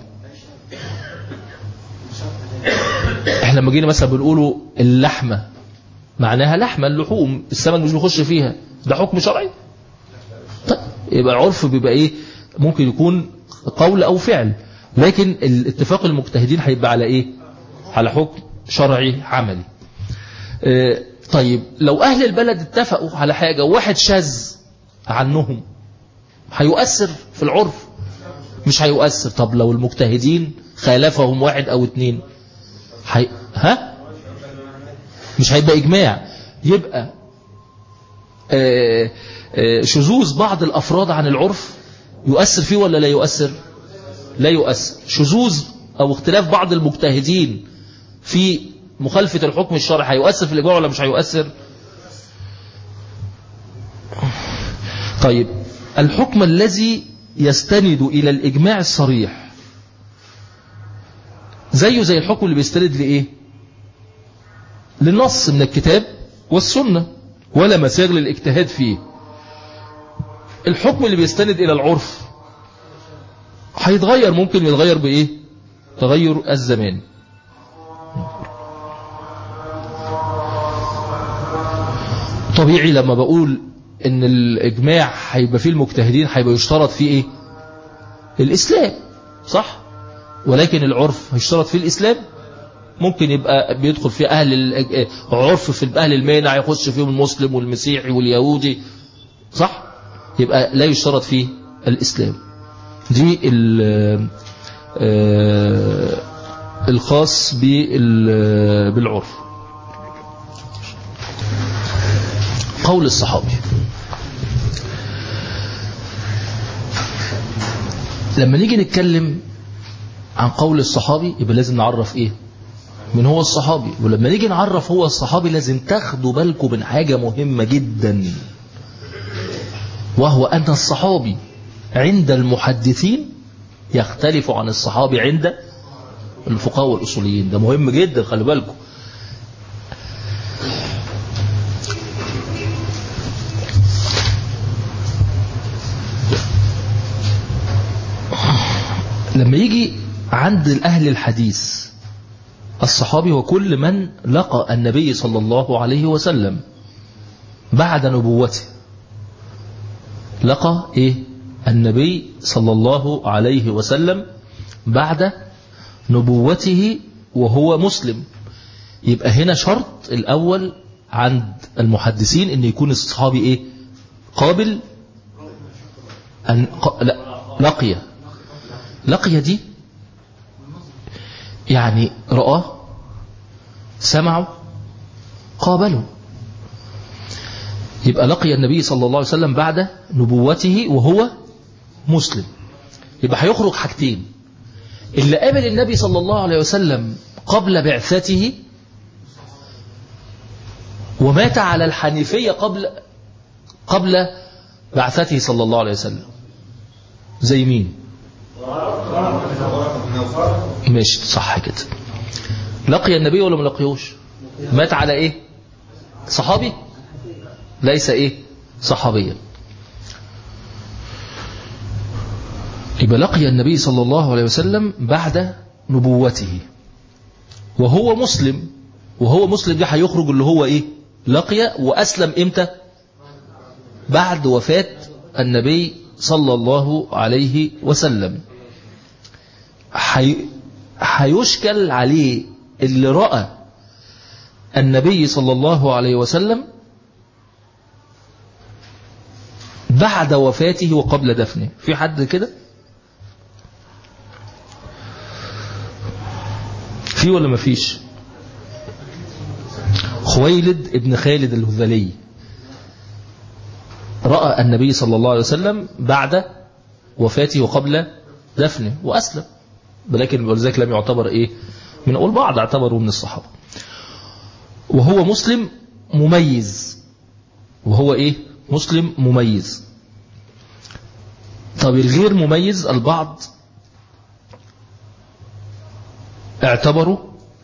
احنا لما جينا مثلا بنقولوا اللحمة معناها لحمة اللحوم السمك مش بيخش فيها ده حكم شرعي طيب يبقى العرف بيبقى ايه ممكن يكون قول او فعل لكن الاتفاق المجتهدين هيبقى على ايه على حكم شرعي عملي اه طيب لو اهل البلد اتفقوا على حاجة وواحد شاذ عنهم هيؤثر في العرف مش هيؤثر طب لو المجتهدين خالفهم واحد او اتنين حي... ها مش هيبقى إجماع يبقى آه، آه، شذوذ بعض الأفراد عن العرف يؤثر فيه ولا لا يؤثر لا يؤثر شذوذ أو اختلاف بعض المجتهدين في مخالفة الحكم الشرعي هيؤثر في الإجماع ولا مش هيؤثر طيب الحكم الذي يستند إلى الإجماع الصريح زيه زي الحكم اللي بيستند لإيه للنص من الكتاب والسنة ولا مساغ للاجتهاد فيه الحكم اللي بيستند إلى العرف هيتغير ممكن يتغير بإيه تغير الزمان طبيعي لما بقول ان الاجماع هيبقى فيه المجتهدين هيبقى يشترط فيه ايه الاسلام صح ولكن العرف هيشترط فيه الاسلام ممكن يبقى بيدخل في اهل العرف في اهل المانع يخش فيهم المسلم والمسيحي واليهودي صح يبقى لا يشترط فيه الاسلام دي الخاص بالعرف قول الصحابي لما نيجي نتكلم عن قول الصحابي يبقى لازم نعرف ايه من هو الصحابي ولما نيجي نعرف هو الصحابي لازم تاخدوا بالكم من حاجة مهمة جدا وهو أن الصحابي عند المحدثين يختلف عن الصحابي عند الفقهاء والأصوليين ده مهم جدا خلي بالكم لما يجي عند أهل الحديث الصحابي هو كل من لقى النبي صلى الله عليه وسلم بعد نبوته لقى إيه النبي صلى الله عليه وسلم بعد نبوته وهو مسلم يبقى هنا شرط الأول عند المحدثين ان يكون الصحابي ايه قابل أن ق... لا لقي لقي دي يعني رآه سمعوا قابلوا يبقى لقي النبي صلى الله عليه وسلم بعد نبوته وهو مسلم يبقى هيخرج حاجتين اللي قابل النبي صلى الله عليه وسلم قبل بعثته ومات على الحنيفية قبل قبل بعثته صلى الله عليه وسلم زي مين ماشي صح كده لقي النبي ولا ما لقيهوش مات على ايه صحابي ليس ايه صحابيا يبقى لقي النبي صلى الله عليه وسلم بعد نبوته وهو مسلم وهو مسلم ده هيخرج اللي هو ايه لقي واسلم امتى بعد وفاة النبي صلى الله عليه وسلم حي... هيشكل عليه اللي رأى النبي صلى الله عليه وسلم بعد وفاته وقبل دفنه في حد كده في ولا ما فيش خويلد ابن خالد الهذلي رأى النبي صلى الله عليه وسلم بعد وفاته وقبل دفنه وأسلم ولكن ولذلك لم يعتبر إيه من أول بعض اعتبروا من الصحابة وهو مسلم مميز وهو إيه مسلم مميز طب الغير مميز البعض اعتبروا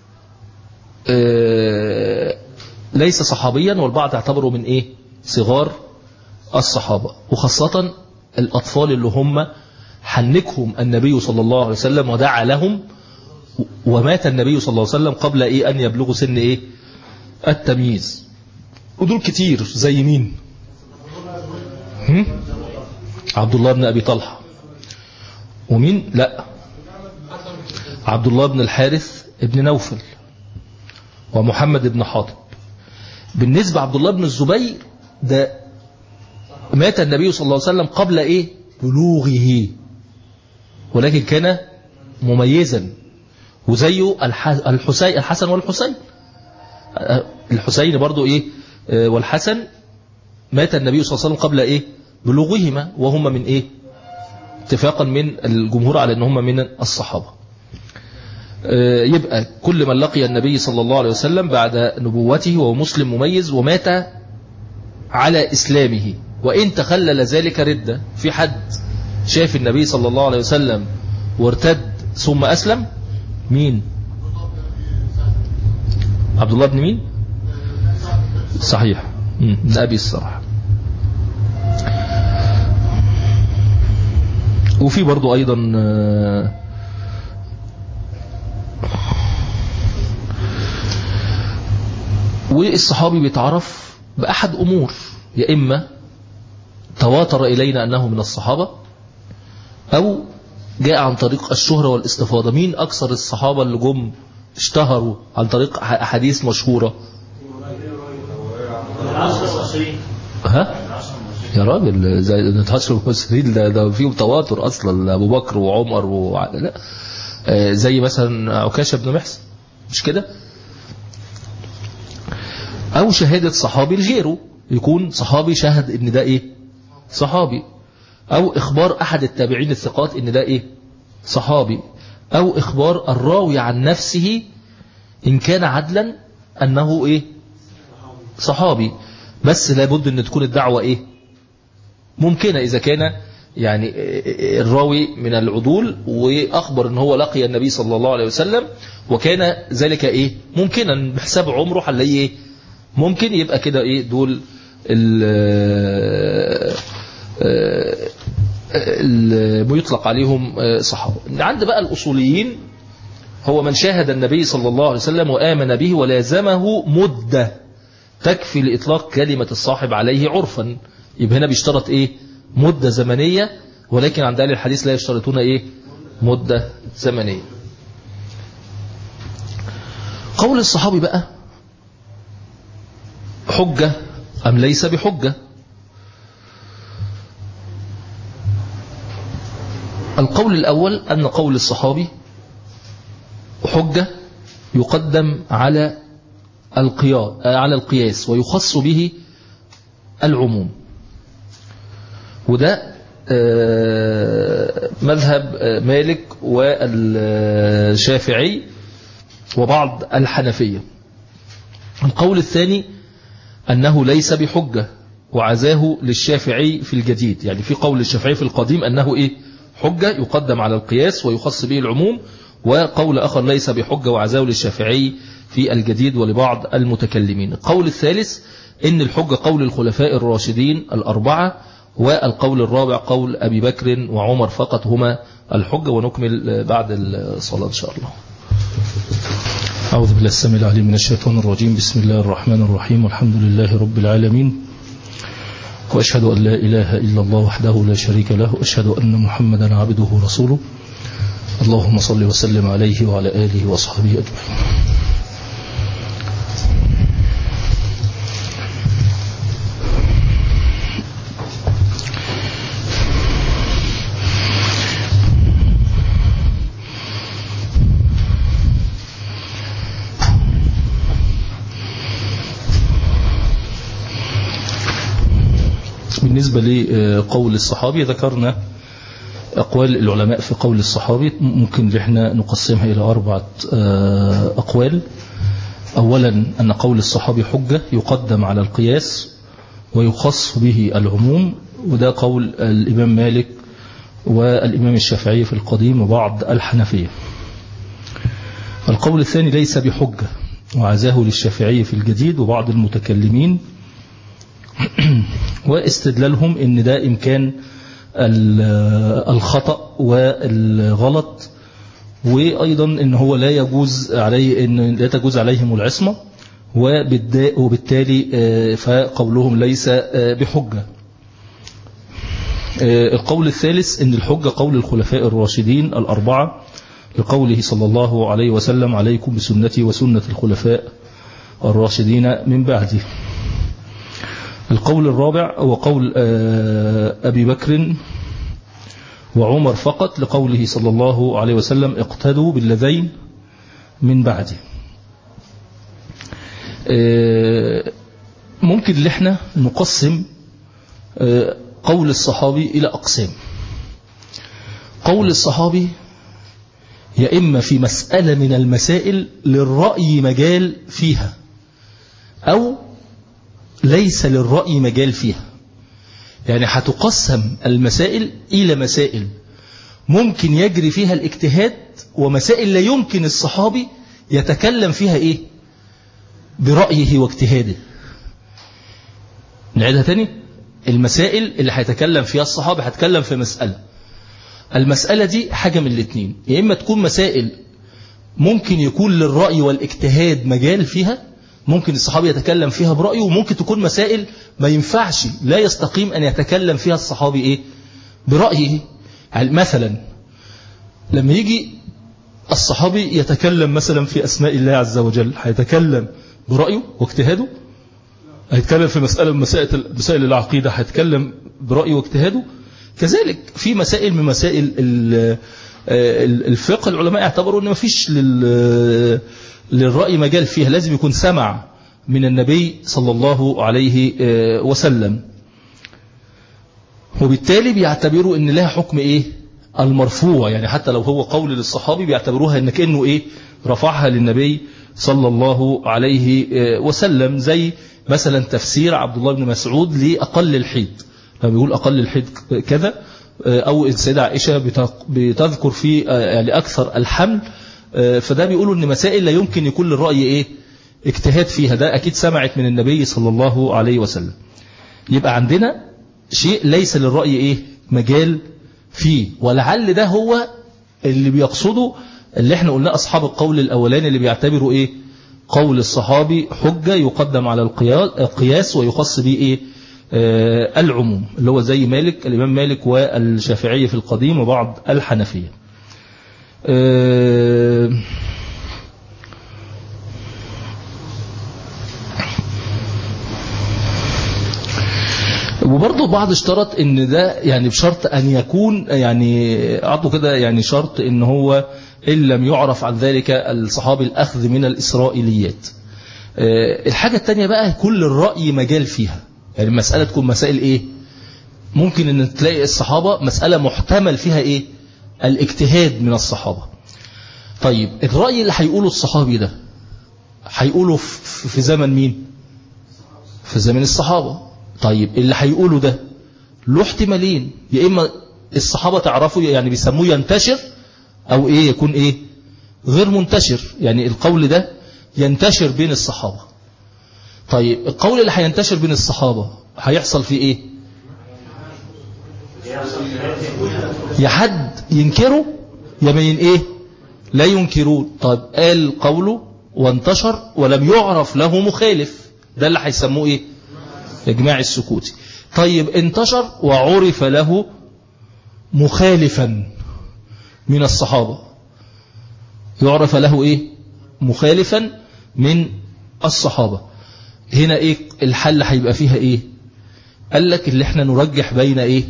اه ليس صحابيا والبعض اعتبروا من ايه صغار الصحابة وخاصة الأطفال اللي هم حنكهم النبي صلى الله عليه وسلم ودعا لهم ومات النبي صلى الله عليه وسلم قبل ايه أن يبلغوا سن ايه التمييز ودول كتير زي مين هم؟ عبد الله بن أبي طلحة ومين لا عبد الله بن الحارث ابن نوفل ومحمد بن حاطب بالنسبة عبد الله بن الزبير ده مات النبي صلى الله عليه وسلم قبل ايه بلوغه ولكن كان مميزا وزيه الحسين الحسن والحسين الحسين برضو إيه آه، والحسن مات النبي صلى الله عليه وسلم قبل إيه بلوغهما وهما من إيه اتفاقا من الجمهور على أن هم من الصحابة آه، يبقى كل من لقي النبي صلى الله عليه وسلم بعد نبوته وهو مسلم مميز ومات على إسلامه وإن تخلل ذلك ردة في حد شاف النبي صلى الله عليه وسلم وارتد ثم أسلم مين عبد الله بن مين صحيح مم، من أبي الصراحة وفي برضو أيضا آه، والصحابي بيتعرف بأحد أمور يا إما تواتر إلينا أنه من الصحابة أو جاء عن طريق الشهرة والاستفاضة مين أكثر الصحابة اللي جم اشتهروا عن طريق أح- أحاديث مشهورة ها يا راجل زي نتهشر المسلمين ده, ده فيهم تواتر أصلا أبو بكر وعمر وع... لا آه، زي مثلا عكاشة بن محسن مش كده أو شهادة صحابي لغيره يكون صحابي شهد إن ده إيه صحابي أو إخبار أحد التابعين الثقات إن ده إيه صحابي أو إخبار الراوي عن نفسه إن كان عدلا أنه إيه صحابي بس لابد أن تكون الدعوة إيه ممكنة إذا كان يعني الراوي من العدول وأخبر أن هو لقي النبي صلى الله عليه وسلم وكان ذلك إيه ممكنا بحساب عمره هنلاقيه إيه ممكن يبقى كده إيه دول ال ال- يطلق عليهم صحابة عند بقى الأصوليين هو من شاهد النبي صلى الله عليه وسلم وآمن به ولازمه مدة تكفي لإطلاق كلمة الصاحب عليه عرفا يبقى هنا بيشترط إيه مدة زمنية ولكن عند أهل الحديث لا يشترطون إيه مدة زمنية قول الصحابي بقى حجة أم ليس بحجة القول الأول أن قول الصحابي حجة يقدم على القياس على القياس ويخص به العموم وده آه، مذهب آه، مالك والشافعي وبعض الحنفية القول الثاني أنه ليس بحجة وعزاه للشافعي في الجديد يعني في قول الشافعي في القديم أنه إيه حجة يقدم على القياس ويخص به العموم وقول آخر ليس بحجة وعزاه للشافعي في الجديد ولبعض المتكلمين القول الثالث إن الحجة قول الخلفاء الراشدين الأربعة والقول الرابع قول أبي بكر وعمر فقط هما الحجة ونكمل بعد الصلاة إن شاء الله أعوذ بالله السميع العليم من الشيطان الرجيم بسم الله الرحمن الرحيم والحمد لله رب العالمين وأشهد أن لا إله إلا الله وحده لا شريك له وأشهد أن محمدا عبده ورسوله اللهم صل وسلم عليه وعلى آله وأصحابه أجمعين بالنسبة لقول الصحابي ذكرنا أقوال العلماء في قول الصحابي ممكن اللي احنا نقسمها إلى أربعة آه، أقوال أولا أن قول الصحابي حجة يقدم على القياس ويخص به العموم وده قول الإمام مالك والإمام الشافعي في القديم وبعض الحنفية القول الثاني ليس بحجة وعزاه للشافعي في الجديد وبعض المتكلمين واستدلالهم ان ده إمكان الخطأ والغلط وأيضا ان هو لا يجوز عليه ان لا تجوز عليهم العصمة وبالتالي فقولهم ليس بحجة القول الثالث ان الحجة قول الخلفاء الراشدين الأربعة لقوله صلى الله عليه وسلم عليكم بسنتي وسنة الخلفاء الراشدين من بعدي القول الرابع هو قول أبي بكر وعمر فقط لقوله صلى الله عليه وسلم اقتدوا بالذين من بعده ممكن ان احنا نقسم قول الصحابي إلى أقسام قول الصحابي يا إما في مسألة من المسائل للرأي مجال فيها أو ليس للرأي مجال فيها يعني هتقسم المسائل إلى مسائل ممكن يجري فيها الاجتهاد ومسائل لا يمكن الصحابي يتكلم فيها إيه برأيه واجتهاده نعيدها تاني المسائل اللي هيتكلم فيها الصحابة هتكلم في مسألة المسألة دي حاجة من الاثنين يا إما تكون مسائل ممكن يكون للرأي والاجتهاد مجال فيها ممكن الصحابي يتكلم فيها برأيه وممكن تكون مسائل ما ينفعش لا يستقيم أن يتكلم فيها الصحابي إيه برأيه يعني مثلا لما يجي الصحابي يتكلم مثلا في أسماء الله عز وجل هيتكلم برأيه واجتهاده هيتكلم في مسألة من مسائل مسائل العقيدة هيتكلم برأيه واجتهاده كذلك في مسائل من مسائل الفقه العلماء اعتبروا ان مفيش للرأي مجال فيها لازم يكون سمع من النبي صلى الله عليه وسلم وبالتالي بيعتبروا ان لها حكم ايه المرفوع يعني حتى لو هو قول للصحابي بيعتبروها ان كأنه ايه رفعها للنبي صلى الله عليه وسلم زي مثلا تفسير عبد الله بن مسعود لأقل الحيض لما بيقول أقل الحيض كذا أو السيدة عائشة بتذكر في يعني أكثر الحمل فده بيقولوا أن مسائل لا يمكن يكون للرأي إيه اجتهاد فيها ده أكيد سمعت من النبي صلى الله عليه وسلم يبقى عندنا شيء ليس للرأي إيه مجال فيه ولعل ده هو اللي بيقصده اللي احنا قلنا أصحاب القول الأولاني اللي بيعتبروا إيه قول الصحابي حجة يقدم على القياس ويخص به إيه آه العموم اللي هو زي مالك الإمام مالك والشافعية في القديم وبعض الحنفية آه وبرضه بعض اشترط ان ده يعني بشرط ان يكون يعني اعطوا كده يعني شرط ان هو إن لم يعرف عن ذلك الصحابي الأخذ من الإسرائيليات الحاجة التانية بقى كل الرأي مجال فيها يعني المسألة تكون مسائل إيه ممكن أن تلاقي الصحابة مسألة محتمل فيها إيه الاجتهاد من الصحابة طيب الرأي اللي هيقوله الصحابي ده هيقوله في زمن مين في زمن الصحابة طيب اللي هيقوله ده له احتمالين يا إما الصحابة تعرفوا يعني بيسموه ينتشر أو إيه يكون إيه غير منتشر يعني القول ده ينتشر بين الصحابة طيب القول اللي هينتشر بين الصحابة هيحصل فيه إيه يا حد ينكره يا ما ين إيه لا ينكرون طيب قال قوله وانتشر ولم يعرف له مخالف ده اللي هيسموه إيه إجماع السكوتي طيب انتشر وعرف له مخالفا من الصحابة يعرف له إيه مخالفا من الصحابة هنا إيه الحل هيبقى فيها إيه قال لك اللي احنا نرجح بين إيه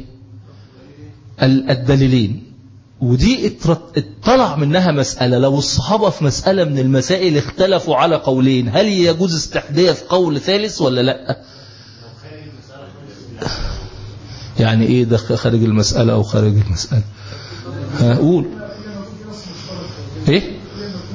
الدليلين ودي اطلع منها مسألة لو الصحابة في مسألة من المسائل اختلفوا على قولين هل يجوز استحداث قول ثالث ولا لا يعني ايه ده خارج المسألة او خارج المسألة هقول ايه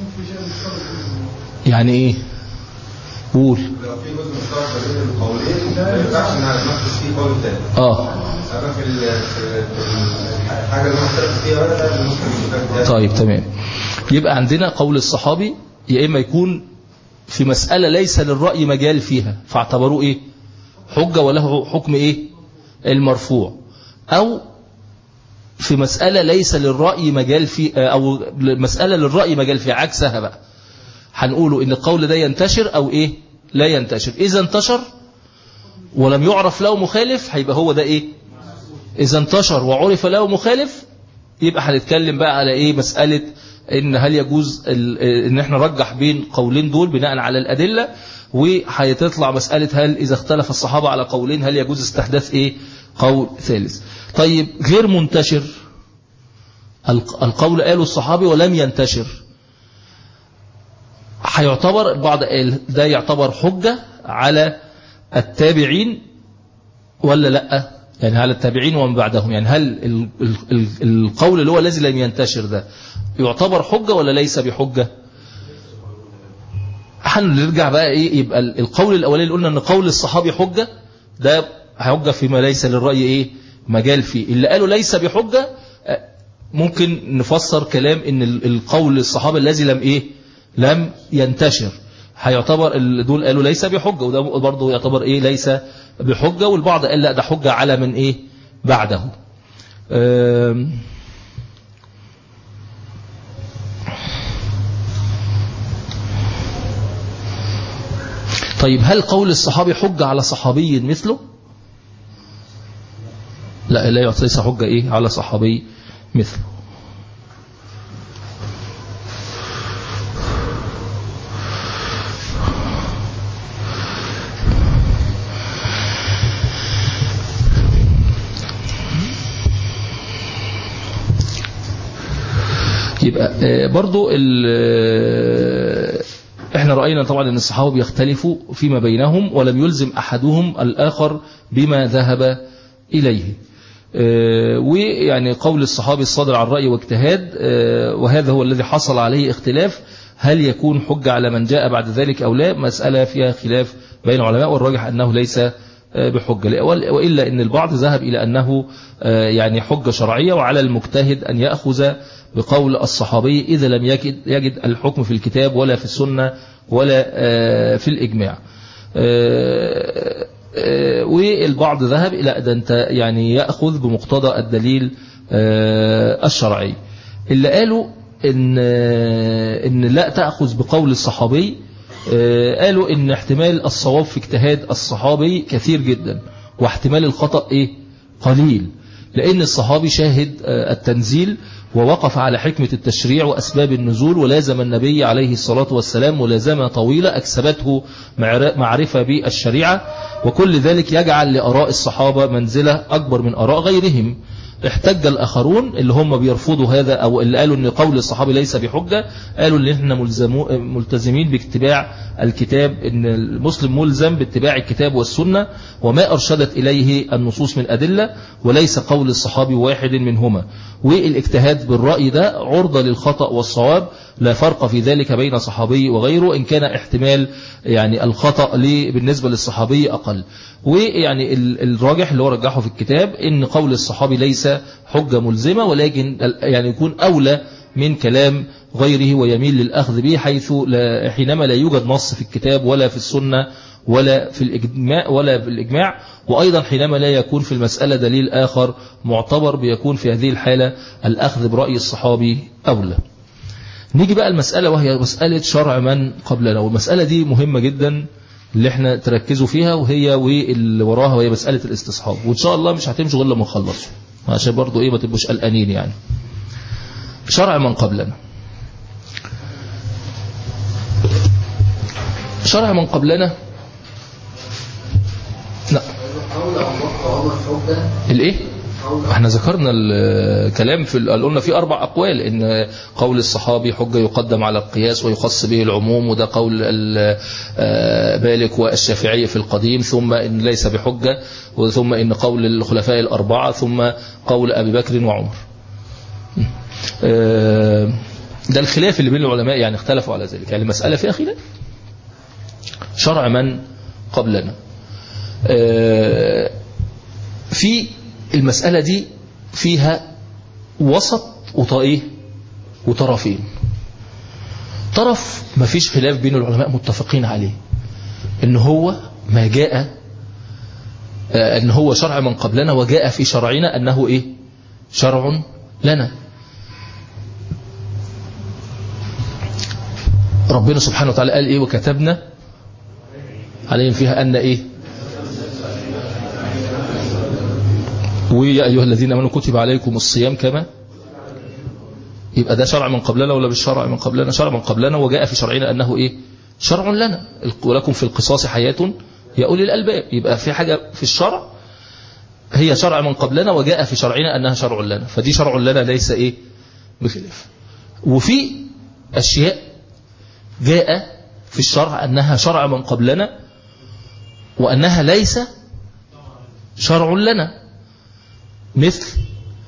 يعني ايه قول لو في جزء مشترك بين القولين ما ينفعش ان نناقش فيه قول تاني اه اما في ال- في في الحاجه اللي مختلف فيها بقى ممكن يبقى طيب تمام يبقى عندنا قول الصحابي يا إما يكون في مسألة ليس للرأي مجال فيها فاعتبروه إيه حجة وله حكم إيه المرفوع أو في مسألة ليس للرأي مجال في أو مسألة للرأي مجال في عكسها بقى هنقوله إن القول ده ينتشر أو إيه لا ينتشر إذا انتشر ولم يعرف له مخالف هيبقى هو ده إيه إذا انتشر وعرف له مخالف يبقى هنتكلم بقى على ايه مسألة ان هل يجوز ال- ان احنا نرجح بين قولين دول بناء على الأدلة وهيتطلع مسألة هل إذا اختلف الصحابة على قولين هل يجوز استحداث ايه قول ثالث طيب غير منتشر الق- القول قاله الصحابي ولم ينتشر هيعتبر البعض قال ده يعتبر حجة على التابعين ولا لا يعني على التابعين ومن بعدهم يعني هل ال ال ال القول اللي هو الذي لم ينتشر ده يعتبر حجة ولا ليس بحجة هنرجع بقى ايه يبقى القول الاولاني اللي قلنا ان قول الصحابي حجة ده حجة فيما ليس للرأي ايه مجال فيه اللي قالوا ليس بحجة ممكن نفسر كلام ان القول الصحابي الذي لم ايه لم ينتشر هيعتبر دول قالوا ليس بحجة وده برضه يعتبر ايه ليس بحجة والبعض قال لا ده حجة على من ايه بعده طيب هل قول الصحابي حجة على صحابي مثله لا لا ليس حجة ايه على صحابي مثله يبقى برضو احنا رأينا طبعا ان الصحابة بيختلفوا فيما بينهم ولم يلزم احدهم الاخر بما ذهب اليه ويعني قول الصحابي الصادر عن رأي واجتهاد وهذا هو الذي حصل عليه اختلاف هل يكون حجة على من جاء بعد ذلك أو لا مسألة فيها خلاف بين العلماء والراجح أنه ليس بحجة وإلا أن البعض ذهب إلى أنه يعني حجة شرعية وعلى المجتهد أن يأخذ بقول الصحابي إذا لم يجد, يجد الحكم في الكتاب ولا في السنة ولا في الإجماع والبعض ذهب إلى أن أنت يعني يأخذ بمقتضى الدليل الشرعي اللي قالوا إن, إن لا تأخذ بقول الصحابي قالوا إن احتمال الصواب في اجتهاد الصحابي كثير جدا واحتمال الخطأ إيه قليل لأن الصحابي شاهد التنزيل ووقف على حكمة التشريع وأسباب النزول ولازم النبي عليه الصلاة والسلام ملازمة طويلة أكسبته معرفة بالشريعة وكل ذلك يجعل لأراء الصحابة منزلة أكبر من أراء غيرهم احتج الآخرون اللي هم بيرفضوا هذا أو اللي قالوا أن قول الصحابي ليس بحجة قالوا أن احنا ملتزمين باتباع الكتاب أن المسلم ملزم باتباع الكتاب والسنة وما أرشدت إليه النصوص من أدلة وليس قول الصحابي واحد منهما والاجتهاد بالرأي ده عرضة للخطأ والصواب لا فرق في ذلك بين صحابي وغيره إن كان احتمال يعني الخطأ بالنسبة للصحابي أقل ويعني الراجح اللي هو رجحه في الكتاب إن قول الصحابي ليس حجة ملزمة ولكن يعني يكون أولى من كلام غيره ويميل للأخذ به حيث لا حينما لا يوجد نص في الكتاب ولا في السنة ولا في الإجماع ولا في الإجماع وأيضا حينما لا يكون في المسألة دليل آخر معتبر بيكون في هذه الحالة الأخذ برأي الصحابي أولى نيجي بقى المسألة وهي مسألة شرع من قبلنا والمسألة دي مهمة جدا اللي احنا تركزوا فيها وهي واللي وراها وهي مسألة الاستصحاب وإن شاء الله مش هتمشوا غير لما نخلصوا عشان برضو ايه ما تبقوش قلقانين يعني شرع من قبلنا شرع من قبلنا لا الايه احنا ذكرنا الكلام في قلنا في اربع اقوال ان قول الصحابي حجه يقدم على القياس ويخص به العموم وده قول مالك والشافعيه في القديم ثم ان ليس بحجه ثم ان قول الخلفاء الاربعه ثم قول ابي بكر وعمر ده الخلاف اللي بين العلماء يعني اختلفوا على ذلك يعني المساله فيها خلاف شرع من قبلنا في المسألة دي فيها وسط وطائيه وطرفين طرف ما فيش خلاف بين العلماء متفقين عليه ان هو ما جاء ان هو شرع من قبلنا وجاء في شرعنا انه ايه شرع لنا ربنا سبحانه وتعالى قال ايه وكتبنا عليهم فيها ان ايه ويا أيها الذين أمنوا كتب عليكم الصيام كما يبقى ده شرع من قبلنا ولا بالشرع من قبلنا شرع من قبلنا وجاء في شرعنا أنه إيه شرع لنا ولكم في القصاص حياة يا أولي الألباب يبقى في حاجة في الشرع هي شرع من قبلنا وجاء في شرعنا أنها شرع لنا فدي شرع لنا ليس إيه بخلاف وفي أشياء جاء في الشرع أنها شرع من قبلنا وأنها ليس شرع لنا مثل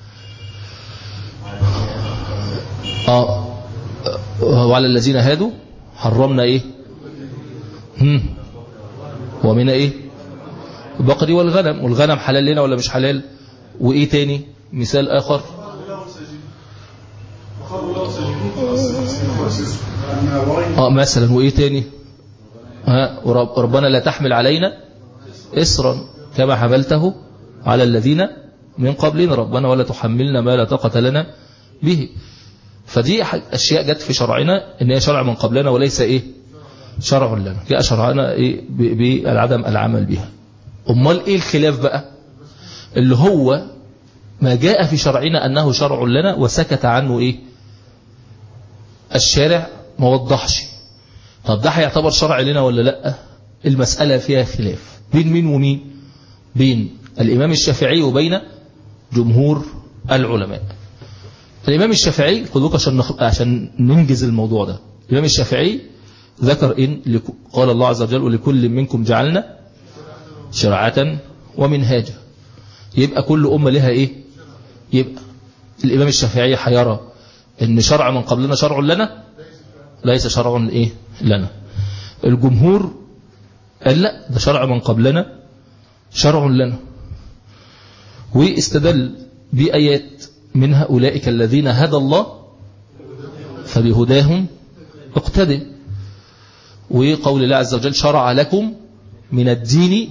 آه وعلى الذين هادوا حرمنا إيه هم ومن إيه البقر والغنم والغنم حلال لنا ولا مش حلال وإيه تاني مثال آخر اه مثلا وايه تاني ها ورب ربنا لا تحمل علينا اسرا كما حملته على الذين من قبلنا ربنا ولا تحملنا ما لا طاقه لنا به فدي اشياء جت في شرعنا ان هي شرع من قبلنا وليس ايه شرع لنا جاء شرعنا ايه بالعدم العمل بها امال ايه الخلاف بقى اللي هو ما جاء في شرعنا انه شرع لنا وسكت عنه ايه الشارع ما وضحش طب ده هيعتبر شرع لنا ولا لا المسألة فيها خلاف بين مين ومين بين الإمام الشافعي وبين جمهور العلماء الإمام الشافعي خذوك عشان, نخ... عشان ننجز الموضوع ده الإمام الشافعي ذكر إن لك... قال الله عز وجل ولكل منكم جعلنا شرعة ومنهاجا يبقى كل أمة لها إيه يبقى الإمام الشافعي حيرى ان شرع من قبلنا شرع لنا ليس شرع ايه لنا الجمهور قال لا ده شرع من قبلنا شرع لنا واستدل بآيات منها أولئك الذين هدى الله فبهداهم اقتدي وقول الله عز وجل شرع لكم من الدين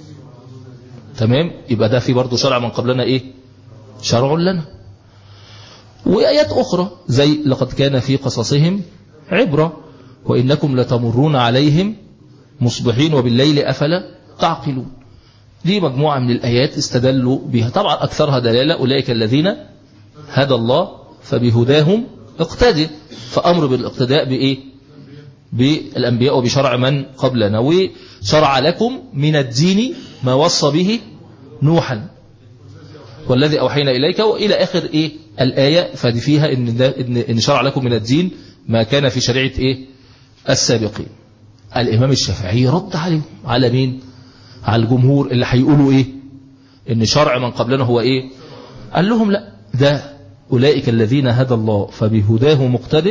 تمام يبقى ده في برضه شرع من قبلنا ايه شرع لنا وآيات أخرى زي لقد كان في قصصهم عبرة وإنكم لتمرون عليهم مصبحين وبالليل أفلا تعقلون دي مجموعة من الآيات استدلوا بها طبعا أكثرها دلالة أولئك الذين هدى الله فبهداهم اقتدي فأمر بالاقتداء بإيه بالأنبياء وبشرع من قبلنا وشرع لكم من الدين ما وصى به نوحا والذي أوحينا إليك وإلى آخر إيه الآية فدي فيها إن, ده إن, إن شرع لكم من الدين ما كان في شريعة إيه السابقين الإمام الشافعي رد عليهم على مين على الجمهور اللي هيقولوا إيه إن شرع من قبلنا هو إيه قال لهم لا ده أولئك الذين هدى الله فبهداه مقتدئ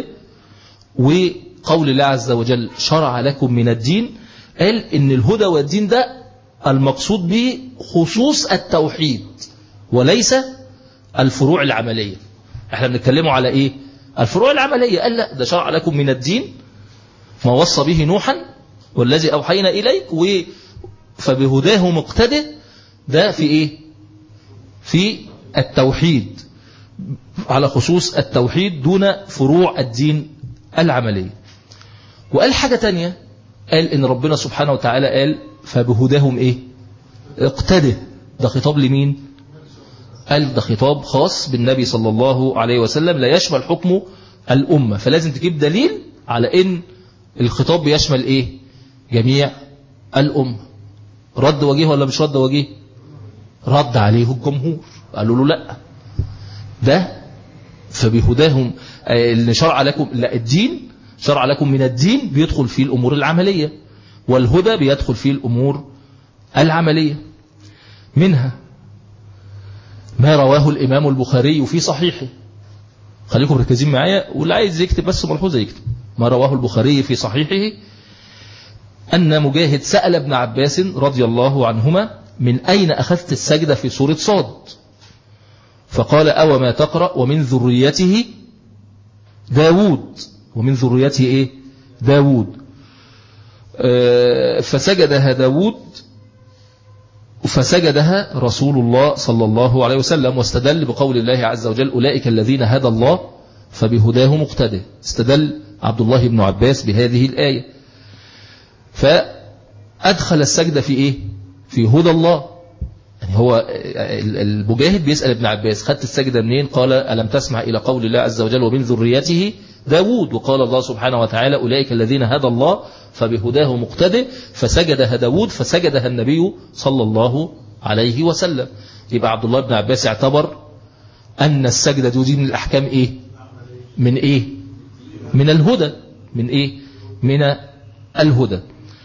وقول الله عز وجل شرع لكم من الدين قال إن الهدى والدين ده المقصود به خصوص التوحيد وليس الفروع العملية احنا بنتكلموا على ايه الفروع العملية قال لا ده شرع لكم من الدين ما وصى به نوحا والذي أوحينا إليك و فبهداه مقتدى ده في ايه في التوحيد على خصوص التوحيد دون فروع الدين العملية وقال حاجة تانية قال ان ربنا سبحانه وتعالى قال فبهداهم ايه اقتدى ده خطاب لمين قال ده خطاب خاص بالنبي صلى الله عليه وسلم لا يشمل حكمه الأمة فلازم تجيب دليل على ان الخطاب بيشمل ايه جميع الأمة رد وجيه ولا مش رد وجيه رد عليه الجمهور قالوا له لا ده فبهداهم اللي شرع لكم لا الدين شرع لكم من الدين بيدخل فيه الأمور العملية والهدى بيدخل فيه الأمور العملية منها ما رواه الإمام البخاري في صحيحه خليكم مركزين معايا واللي عايز يكتب بس ملحوظة يكتب ما رواه البخاري في صحيحه أن مجاهد سأل ابن عباس رضي الله عنهما من أين أخذت السجدة في سورة صاد فقال أو ما تقرأ ومن ذريته داود ومن ذريته إيه داود فسجدها داود فسجدها رسول الله صلى الله عليه وسلم واستدل بقول الله عز وجل أولئك الذين هدى الله فبهداه مقتده استدل عبد الله بن عباس بهذه الآية فأدخل السجدة في إيه في هدى الله يعني هو المجاهد بيسأل ابن عباس خدت السجدة منين قال ألم تسمع إلى قول الله عز وجل ومن ذريته داود وقال الله سبحانه وتعالى أولئك الذين هدى الله فبهداه مقتدئ فسجدها داود فسجدها النبي صلى الله عليه وسلم يبقى عبد الله بن عباس اعتبر أن السجدة دي من الأحكام إيه من إيه من الهدى من إيه من الهدى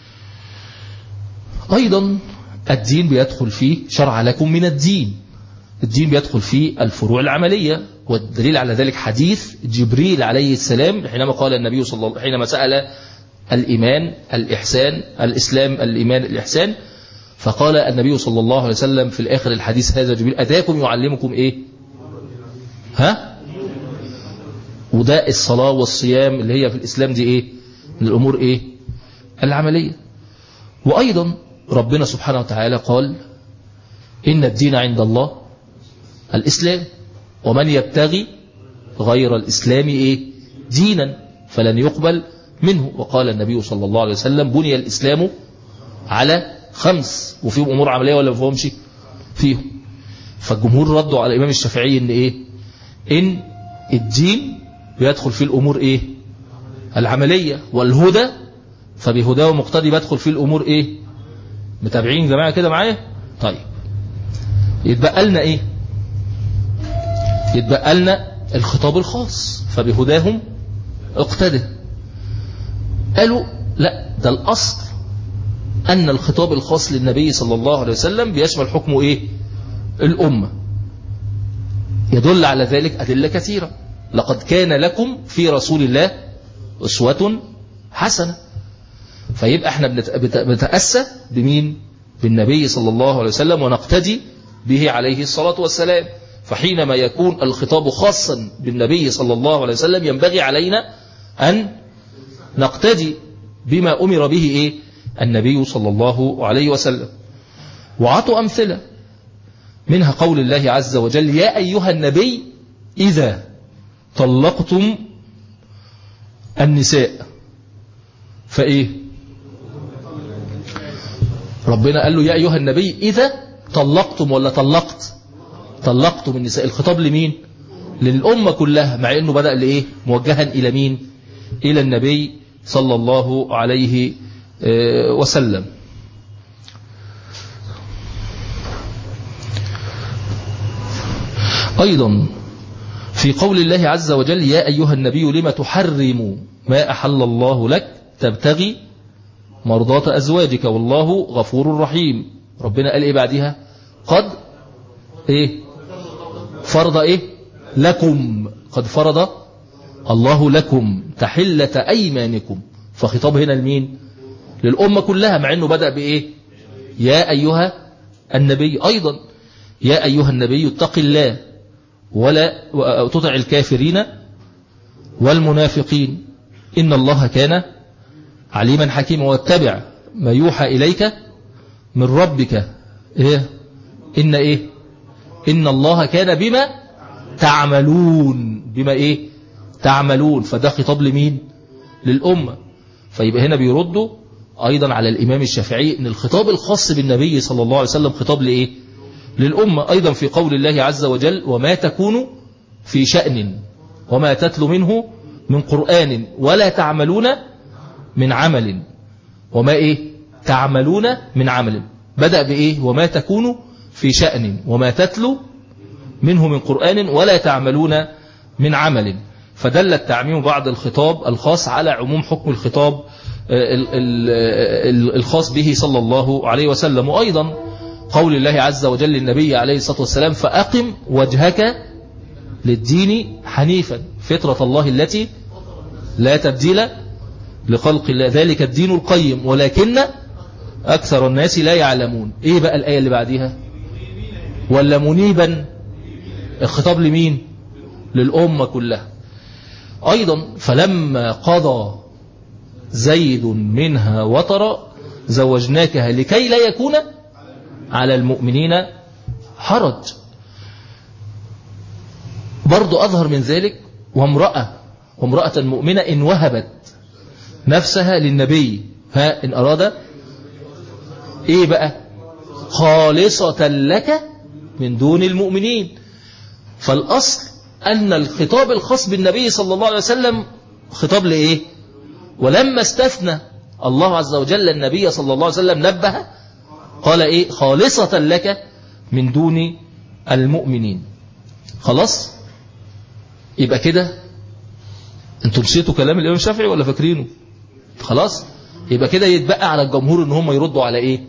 أيضا الدين بيدخل فيه شرع لكم من الدين الدين بيدخل فيه الفروع العملية والدليل على ذلك حديث جبريل عليه السلام حينما قال النبي صلى الله حينما سأل الإيمان الإحسان الإسلام الإيمان الإحسان فقال النبي صلى الله عليه وسلم في الآخر الحديث هذا جبريل أتاكم يعلمكم إيه ها وده الصلاة والصيام اللي هي في الإسلام دي إيه من الأمور إيه العملية وأيضا ربنا سبحانه وتعالى قال إن الدين عند الله الإسلام ومن يبتغي غير الإسلام إيه دينا فلن يقبل منه وقال النبي صلى الله عليه وسلم بني الإسلام على خمس وفيهم أمور عملية ولا مفهومش فيهم فالجمهور ردوا على الإمام الشافعي إن إيه إن الدين بيدخل فيه الأمور إيه العملية والهدى فبهداه ومقتدي بدخل فيه الأمور إيه متابعين جماعة كده معايا طيب يتبقى لنا إيه يتبقى لنا الخطاب الخاص فبهداهم اقتدى قالوا لا ده الأصل أن الخطاب الخاص للنبي صلى الله عليه وسلم بيشمل حكمه إيه الأمة يدل على ذلك أدلة كثيرة لقد كان لكم في رسول الله أسوة حسنة فيبقى احنا بنتأسى بمين بالنبي صلى الله عليه وسلم ونقتدي به عليه الصلاة والسلام فحينما يكون الخطاب خاصا بالنبي صلى الله عليه وسلم ينبغي علينا أن نقتدي بما أمر به إيه النبي صلى الله عليه وسلم وعطوا أمثلة منها قول الله عز وجل يا أيها النبي إذا طلقتم النساء فإيه ربنا قال له يا أيها النبي إذا طلقتم ولا طلقت طلقتم النساء الخطاب لمين للأمة كلها مع أنه بدأ لإيه موجها إلى مين إلى النبي صلى الله عليه وسلم أيضا في قول الله عز وجل يا أيها النبي لم تحرم ما أحل الله لك تبتغي مرضات أزواجك والله غفور رحيم ربنا قال إيه بعدها قد إيه فرض إيه لكم قد فرض الله لكم تحلة أيمانكم فخطاب هنا لمين للأمة كلها مع أنه بدأ بإيه يا أيها النبي أيضا يا أيها النبي اتق الله ولا تطع الكافرين والمنافقين إن الله كان عليما حكيما واتبع ما يوحى إليك من ربك إيه إن إيه إن الله كان بما تعملون بما إيه تعملون فده خطاب لمين للأمة فيبقى هنا بيردوا أيضا على الإمام الشافعي أن الخطاب الخاص بالنبي صلى الله عليه وسلم خطاب لإيه للأمة أيضا في قول الله عز وجل وما تكون في شأن وما تتلو منه من قرآن ولا تعملون من عمل وما إيه تعملون من عمل بدأ بإيه وما تكون في شأن وما تتلو منه من قرآن ولا تعملون من عمل فدل التعميم بعد الخطاب الخاص على عموم حكم الخطاب الخاص به صلى الله عليه وسلم وأيضا قول الله عز وجل للنبي عليه الصلاة والسلام فأقم وجهك للدين حنيفا فطرة الله التي لا تبديل لخلق الله ذلك الدين القيم ولكن أكثر الناس لا يعلمون إيه بقى الآية اللي بعدها ولا منيبا الخطاب لمين للأمة كلها أيضا فلما قضى زيد منها وطرا زوجناكها لكي لا يكون على المؤمنين حرج برضو أظهر من ذلك وامرأة وامرأة مؤمنة إن وهبت نفسها للنبي ها إن أراد إيه بقى خالصة لك من دون المؤمنين فالأصل أن الخطاب الخاص بالنبي صلى الله عليه وسلم خطاب لإيه ولما استثنى الله عز وجل النبي صلى الله عليه وسلم نبه قال إيه خالصة لك من دون المؤمنين خلاص يبقى كده انتوا نسيتوا كلام الإمام الشافعي ولا فاكرينه خلاص يبقى كده يتبقى على الجمهور ان هم يردوا على ايه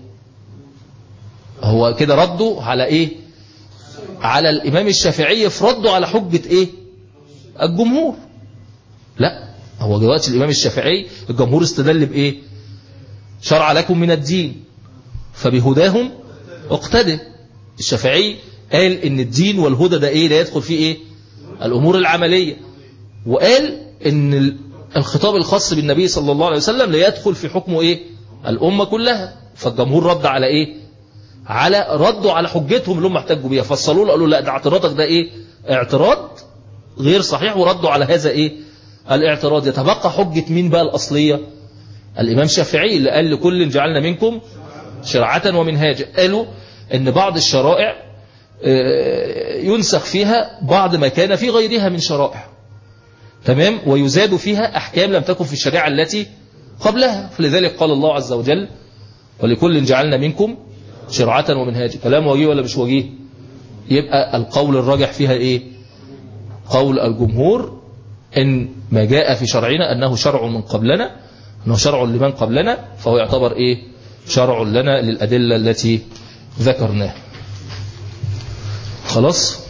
هو كده ردوا على ايه على الامام الشافعي في رده على حجة ايه الجمهور لا هو دلوقتي الامام الشافعي الجمهور استدل بايه شرع لكم من الدين فبهداهم اقتدى الشافعي قال ان الدين والهدى ده ايه لا يدخل فيه ايه الامور العملية وقال ان الخطاب الخاص بالنبي صلى الله عليه وسلم لا يدخل في حكمه ايه الامة كلها فالجمهور رد على ايه على ردوا على حجتهم اللي هم احتجوا بيها فصلوا له قالوا لا ده اعتراضك ده ايه اعتراض غير صحيح وردوا على هذا ايه الاعتراض يتبقى حجة مين بقى الاصلية الامام الشافعي اللي قال لكل جعلنا منكم شرعة ومنهاجا قالوا ان بعض الشرائع ينسخ فيها بعض ما كان في غيرها من شرائع تمام ويزاد فيها أحكام لم تكن في الشريعة التي قبلها فلذلك قال الله عز وجل ولكل جعلنا منكم شرعة ومنهاجا كلام وجيه ولا مش وجيه يبقى القول الراجح فيها ايه قول الجمهور ان ما جاء في شرعنا انه شرع من قبلنا انه شرع لمن قبلنا فهو يعتبر ايه شرع لنا للأدلة التي ذكرناها خلاص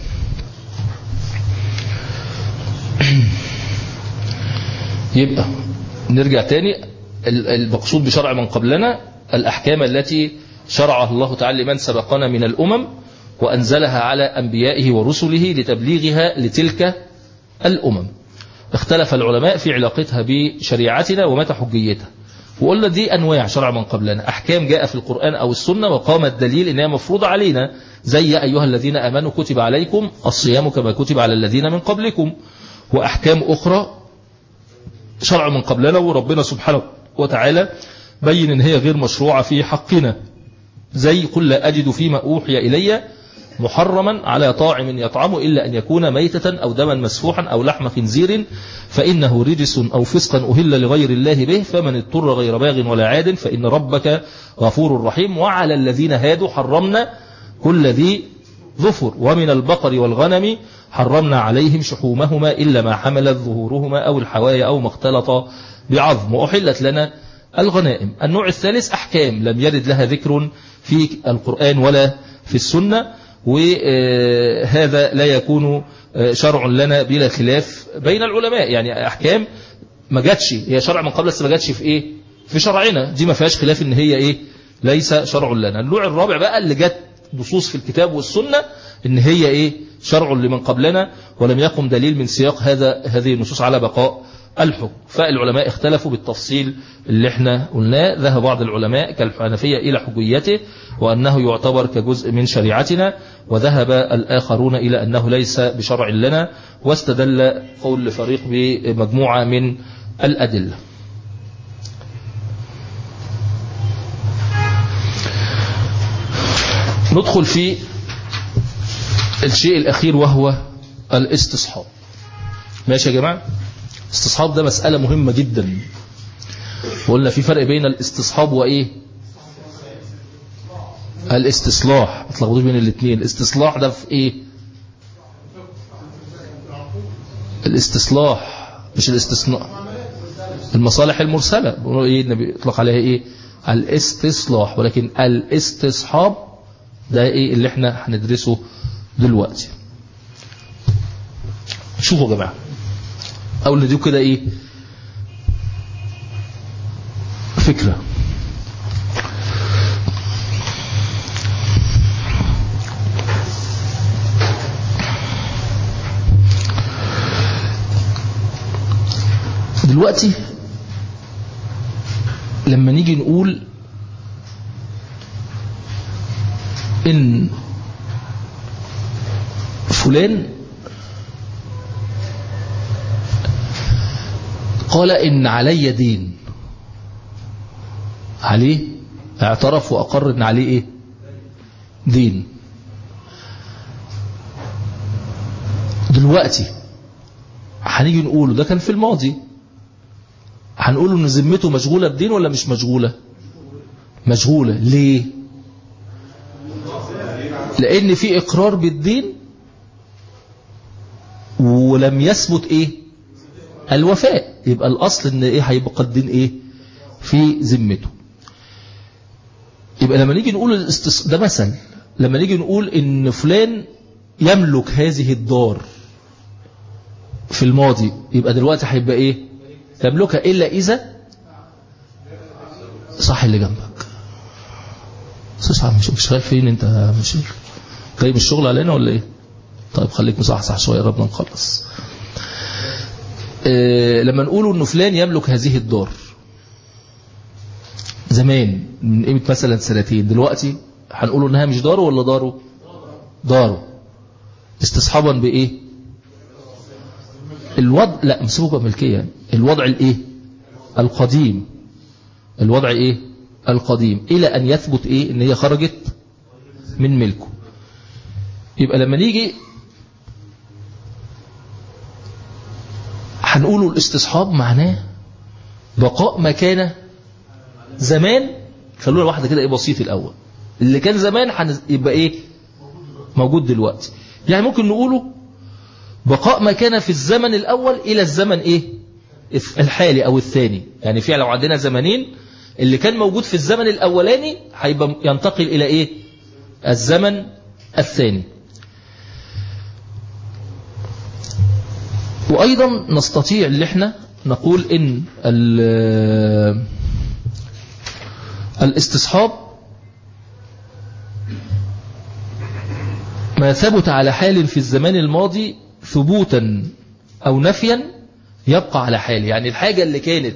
يبقى نرجع تاني المقصود بشرع من قبلنا الأحكام التي شرعها الله تعالى لمن سبقنا من الأمم وأنزلها على أنبيائه ورسله لتبليغها لتلك الأمم اختلف العلماء في علاقتها بشريعتنا ومتى حجيتها وقلنا دي أنواع شرع من قبلنا أحكام جاء في القرآن أو السنة وقام الدليل إنها مفروضة علينا زي أيها الذين أمنوا كتب عليكم الصيام كما كتب على الذين من قبلكم وأحكام أخرى شرع من قبلنا وربنا سبحانه وتعالى بين إن هي غير مشروعة في حقنا زي قل لا أجد فيما أوحي إلي محرما على طاعم يطعمه إلا أن يكون ميتة أو دما مسفوحا أو لحم خنزير فإنه رجس أو فسقا أهل لغير الله به فمن اضطر غير باغ ولا عاد فإن ربك غفور رحيم وعلى الذين هادوا حرمنا كل ذي ظفر ومن البقر والغنم حرمنا عليهم شحومهما إلا ما حملت ظهورهما أو الحوايا أو ما اختلط بعظم وأحلت لنا الغنائم النوع الثالث أحكام لم يرد لها ذكر في القرآن ولا في السنة وهذا لا يكون شرع لنا بلا خلاف بين العلماء يعني أحكام ما جاتش هي شرع من قبل بس ما جاتش في إيه في شرعنا دي ما فيهاش خلاف إن هي إيه ليس شرع لنا النوع الرابع بقى اللي جت نصوص في الكتاب والسنة إن هي إيه شرع لمن قبلنا ولم يقم دليل من سياق هذا هذه النصوص على بقاء الحكم فالعلماء اختلفوا بالتفصيل اللي احنا قلناه ذهب بعض العلماء كالحنفية إلى حجيته وأنه يعتبر كجزء من شريعتنا وذهب الآخرون إلى أنه ليس بشرع لنا واستدل قول فريق بمجموعة من الأدلة ندخل في الشيء الأخير وهو الاستصحاب ماشي يا جماعة استصحاب ده مسألة مهمة جدا وقلنا في فرق بين الاستصحاب وإيه الاستصلاح اتلخبطوا بين الاثنين الاستصلاح ده في إيه الاستصلاح مش الاستثناء المصالح المرسلة بيقولوا ايه النبي يطلق عليها ايه الاستصلاح ولكن الاستصحاب ده ايه اللي احنا هندرسه دلوقتي شوفوا يا جماعه او نديو كده ايه فكرة دلوقتي لما نيجي نقول ان فلان قال إن علي دين عليه اعترف وأقر إن عليه إيه دين دلوقتي هنيجي نقوله ده كان في الماضي هنقوله ان ذمته مشغولة بدين ولا مش مشغولة مشغولة ليه لان في اقرار بالدين ولم يثبت ايه الوفاء يبقى الأصل ان ايه هيبقى الدين ايه في ذمته يبقى لما نيجي نقول الاستس... ده مثل لما نيجي نقول ان فلان يملك هذه الدار في الماضي يبقى دلوقتي هيبقى ايه يملكها الا اذا صح اللي جنبك صح مش مش شغال فين انت مش جاي من الشغل علينا ولا ايه طيب خليك مصحصح شويه قبل ما نخلص إيه لما نقول انه فلان يملك هذه الدار زمان من قيمه مثلا سنتين دلوقتي هنقول انها مش داره ولا داره داره استصحابا بايه الوضع لا مسبوقه ملكيه يعني. الوضع الايه القديم الوضع ايه القديم الى ان يثبت ايه ان هي خرجت من ملكه يبقى لما نيجي هنقوله الاستصحاب معناه بقاء مكانه زمان خلونا واحده كده ايه بسيط الاول اللي كان زمان حن... يبقى ايه موجود دلوقتي يعني ممكن نقوله بقاء مكانه في الزمن الاول الى الزمن ايه الحالي او الثاني يعني فعلا لو عندنا زمنين اللي كان موجود في الزمن الاولاني هيبقى ينتقل الى ايه الزمن الثاني وايضا نستطيع ان احنا نقول ان الاستصحاب ما ثبت على حال في الزمان الماضي ثبوتا أو نفيا يبقى على حال يعني الحاجة اللي كانت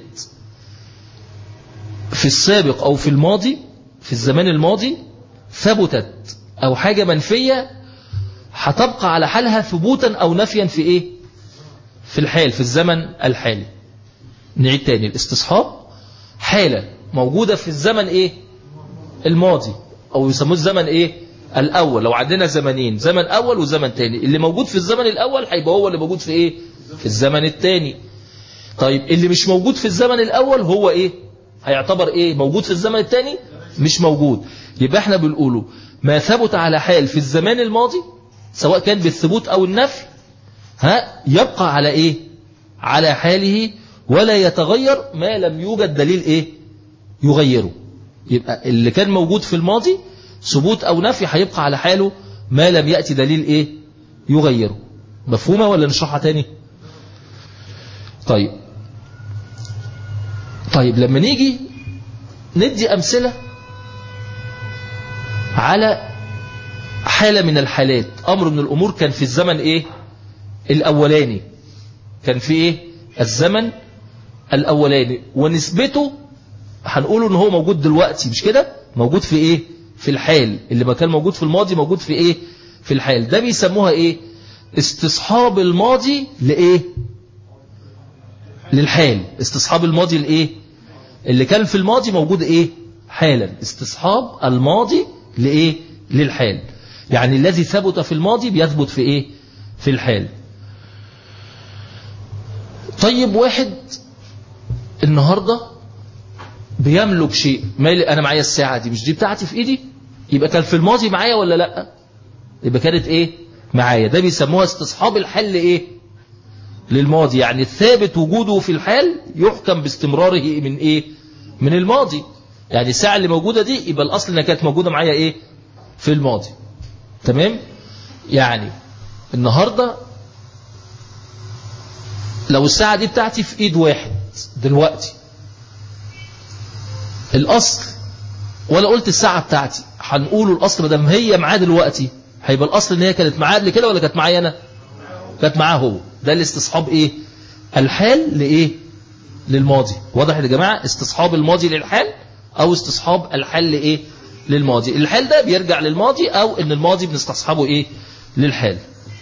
في السابق أو في الماضي في الزمان الماضي ثبتت أو حاجة منفية هتبقى على حالها ثبوتا أو نفيا في إيه في الحال في الزمن الحالي نعيد تاني الاستصحاب حالة موجودة في الزمن إيه الماضي أو يسموه الزمن إيه الأول لو عندنا زمنين زمن أول وزمن تاني اللي موجود في الزمن الأول هيبقى هو اللي موجود في إيه في الزمن التاني طيب اللي مش موجود في الزمن الأول هو إيه هيعتبر إيه موجود في الزمن التاني مش موجود يبقى احنا بنقوله ما ثبت على حال في الزمان الماضي سواء كان بالثبوت أو النفي ها يبقى على إيه على حاله ولا يتغير ما لم يوجد دليل إيه يغيره يبقى اللي كان موجود في الماضي ثبوت أو نفي هيبقى على حاله ما لم يأتي دليل إيه يغيره مفهومة ولا نشرحها تاني طيب طيب لما نيجي ندي أمثلة على حالة من الحالات أمر من الأمور كان في الزمن إيه الأولاني كان في إيه الزمن الأولاني ونسبته هنقوله ان هو موجود دلوقتي مش كده موجود في ايه في الحال اللي ما كان موجود في الماضي موجود في ايه في الحال ده بيسموها ايه استصحاب الماضي لايه للحال استصحاب الماضي لايه اللي كان في الماضي موجود ايه حالا استصحاب الماضي لايه للحال يعني الذي ثبت في الماضي بيثبت في ايه في الحال طيب واحد النهارده بيملك شيء مالي انا معايا الساعة دي مش دي بتاعتي في ايدي يبقى كان في الماضي معايا ولا لا يبقى كانت ايه معايا ده بيسموها استصحاب الحل ايه للماضي يعني الثابت وجوده في الحال يحكم باستمراره من ايه من الماضي يعني الساعة اللي موجودة دي يبقى الاصل انها كانت موجودة معايا ايه في الماضي تمام يعني النهاردة لو الساعة دي بتاعتي في ايد واحد دلوقتي الأصل ولا قلت الساعة بتاعتي هنقوله الأصل ما دام هي معاه دلوقتي هيبقى الأصل إن هي كانت معاه قبل كده ولا كانت معايا أنا كانت معاه هو ده الاستصحاب إيه الحال لإيه للماضي واضح يا جماعة استصحاب الماضي للحال أو استصحاب الحال لإيه للماضي الحال ده بيرجع للماضي أو إن الماضي بنستصحبه إيه للحال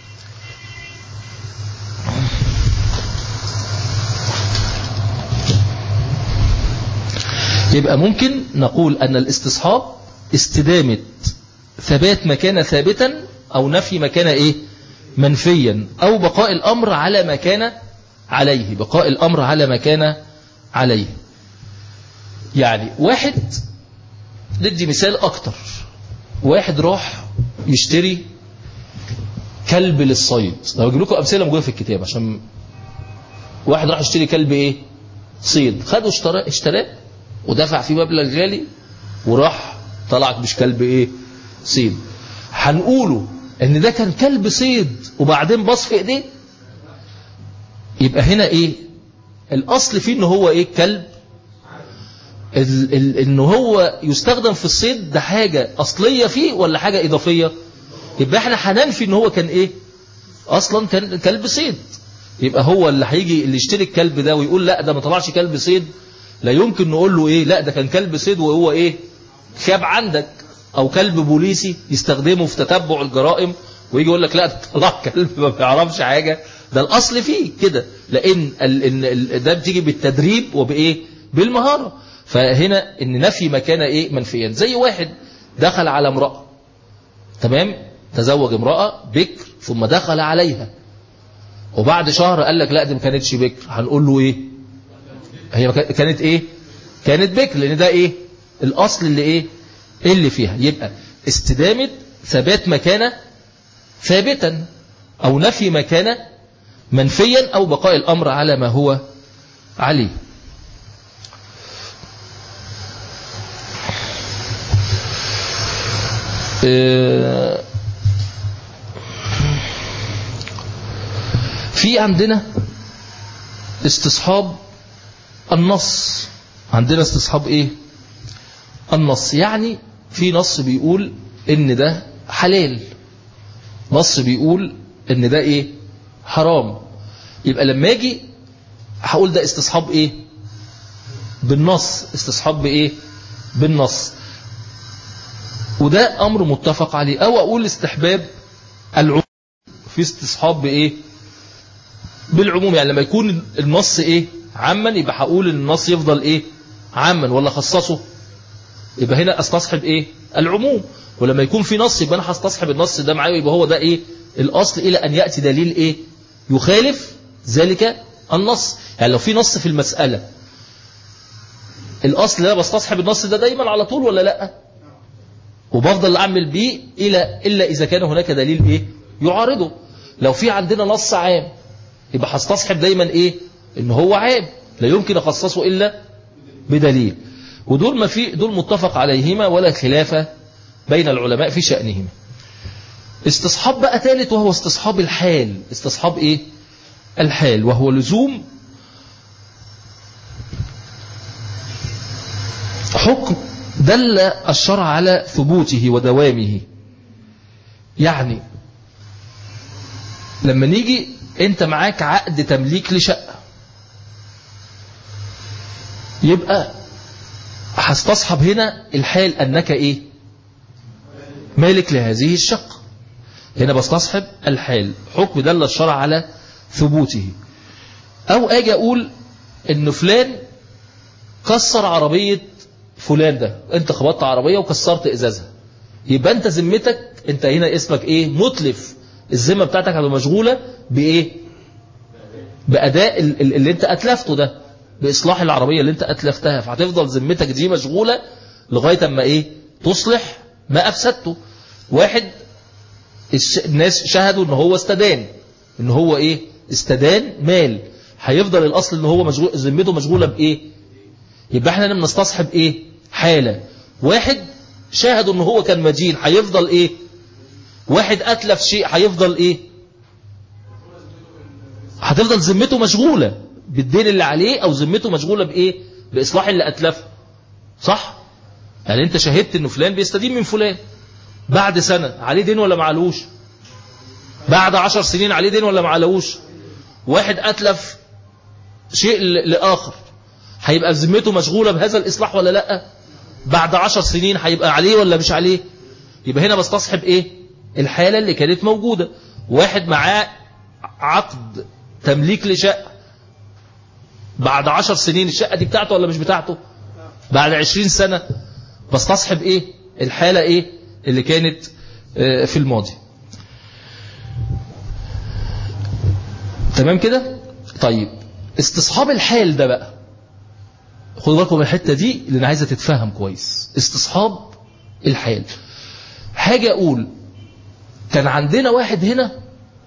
يبقى ممكن نقول أن الاستصحاب استدامة ثبات مكان ثابتا أو نفي مكان إيه منفيا أو بقاء الأمر على ما كان عليه بقاء الأمر على ما كان عليه يعني واحد ندي مثال أكتر واحد راح يشتري كلب للصيد لو اجيب لكم أمثلة موجودة في الكتاب عشان واحد راح يشتري كلب إيه صيد خده اشتراه اشتراه ودفع فيه مبلغ غالي وراح طلع مش كلب ايه صيد هنقوله ان ده كان كلب صيد وبعدين باص في ايديه يبقى هنا ايه الاصل فيه ان هو ايه كلب ال ال ان هو يستخدم في الصيد ده حاجة اصلية فيه ولا حاجة اضافية يبقى احنا هننفي ان هو كان ايه اصلا كان كلب صيد يبقى هو اللي هيجي اللي يشتري الكلب ده ويقول لا ده ما طلعش كلب صيد لا يمكن نقول له ايه لا ده كان كلب صيد وهو ايه خاب عندك او كلب بوليسي يستخدمه في تتبع الجرائم ويجي يقول لك لا ده طلع كلب ما بيعرفش حاجة ده الاصل فيه كده لان ال ال ال ده بتيجي بالتدريب وبايه بالمهارة فهنا ان نفي مكان ايه منفيا زي واحد دخل على امرأة تمام تزوج امرأة بكر ثم دخل عليها وبعد شهر قال لك لا دي ما كانتش بكر هنقول له ايه هي كانت ايه كانت بكر لان ده ايه الاصل اللي ايه اللي فيها يبقى استدامة ثبات مكانة ثابتا او نفي مكانة منفيا او بقاء الامر على ما هو عليه في عندنا استصحاب النص عندنا استصحاب ايه النص يعني في نص بيقول ان ده حلال نص بيقول ان ده ايه حرام يبقى لما اجي هقول ده استصحاب ايه بالنص استصحاب بايه بالنص وده امر متفق عليه او اقول استحباب العموم في استصحاب بايه بالعموم يعني لما يكون النص ايه عاما يبقى هقول ان النص يفضل ايه عاما ولا خصصه يبقى هنا استصحب ايه العموم ولما يكون في نص يبقى انا هستصحب النص ده معايا يبقى هو ده ايه الاصل الى ان ياتي دليل ايه يخالف ذلك النص يعني لو في نص في المساله الاصل انا بستصحب النص ده دايما على طول ولا لا وبفضل اعمل بيه الى الا اذا كان هناك دليل ايه يعارضه لو في عندنا نص عام يبقى هستصحب دايما ايه ان هو عام لا يمكن اخصصه الا بدليل ودول ما في دول متفق عليهما ولا خلاف بين العلماء في شأنهما استصحاب بقى ثالث وهو استصحاب الحال استصحاب ايه الحال وهو لزوم حكم دل الشرع على ثبوته ودوامه يعني لما نيجي انت معاك عقد تمليك لشقة يبقى هستصحب هنا الحال انك ايه مالك لهذه الشقة هنا بستصحب الحال حكم دل الشرع على ثبوته او اجي اقول ان فلان كسر عربية فلان ده انت خبطت عربية وكسرت ازازها يبقى انت ذمتك انت هنا اسمك ايه متلف الذمة بتاعتك هتبقى مشغولة بايه باداء اللي انت اتلفته ده باصلاح العربية اللي انت اتلفتها فهتفضل ذمتك دي مشغولة لغاية اما ايه تصلح ما افسدته واحد الناس شهدوا ان هو استدان ان هو ايه استدان مال هيفضل الاصل ان هو مشغول ذمته مشغولة بايه يبقى احنا بنستصحب ايه حالة واحد شاهدوا ان هو كان مدين هيفضل ايه واحد اتلف شيء هيفضل ايه هتفضل ذمته مشغولة بالدين اللي عليه او ذمته مشغولة بايه باصلاح اللي اتلفه صح يعني انت شهدت ان فلان بيستدين من فلان بعد سنة عليه دين ولا معلوش بعد عشر سنين عليه دين ولا معلوش واحد اتلف شيء لآخر هيبقى ذمته مشغولة بهذا الإصلاح ولا لا بعد عشر سنين هيبقى عليه ولا مش عليه يبقى هنا بستصحب ايه الحالة اللي كانت موجودة واحد معاه عقد تمليك لشقة بعد عشر سنين الشقة دي بتاعته ولا مش بتاعته بعد عشرين سنة بستصحب ايه الحالة ايه اللي كانت في الماضي تمام كده طيب استصحاب الحال ده بقى خدوا بالكم من الحته دي اللي انا عايزه تتفهم كويس استصحاب الحال حاجه اقول كان عندنا واحد هنا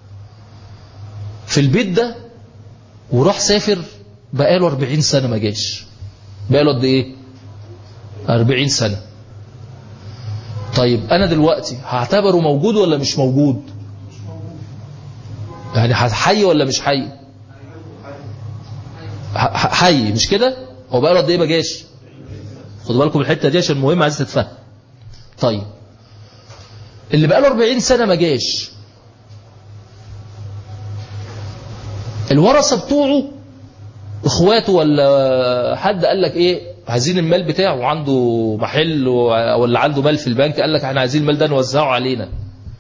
في البيت ده وراح سافر بقاله 40 سنه ما جاش بقاله قد ايه 40 سنة طيب أنا دلوقتي هعتبره موجود ولا مش موجود يعني حي ولا مش حي ح- حي مش كده هو بقى له قد ايه ما جاش خدوا بالكم الحته دي عشان مهم عايز تتفهم طيب اللي بقى له 40 سنه ما جاش الورثه بتوعه اخواته ولا حد قال لك ايه عايزين المال بتاعه عنده محل و- ولا عنده مال في البنك قال لك احنا عايزين المال ده نوزعه علينا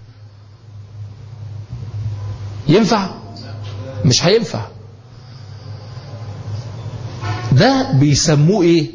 ينفع مش هينفع ده بيسموه ايه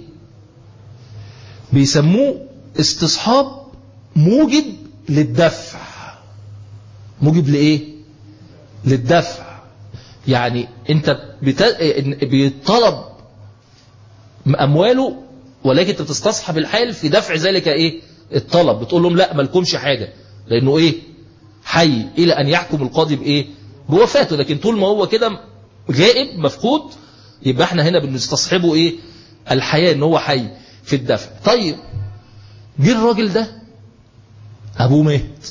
بيسموه استصحاب موجب للدفع موجب لايه للدفع يعني انت بت... بيطلب امواله ولكن انت بتستصحب الحال في دفع ذلك ايه الطلب بتقول لهم لا مالكمش حاجه لانه ايه حي الى ان يحكم القاضي بايه بوفاته لكن طول ما هو كده غائب مفقود يبقى احنا هنا بنستصحبه ايه الحياه ان هو حي في الدفع طيب جه الراجل ده ابوه مات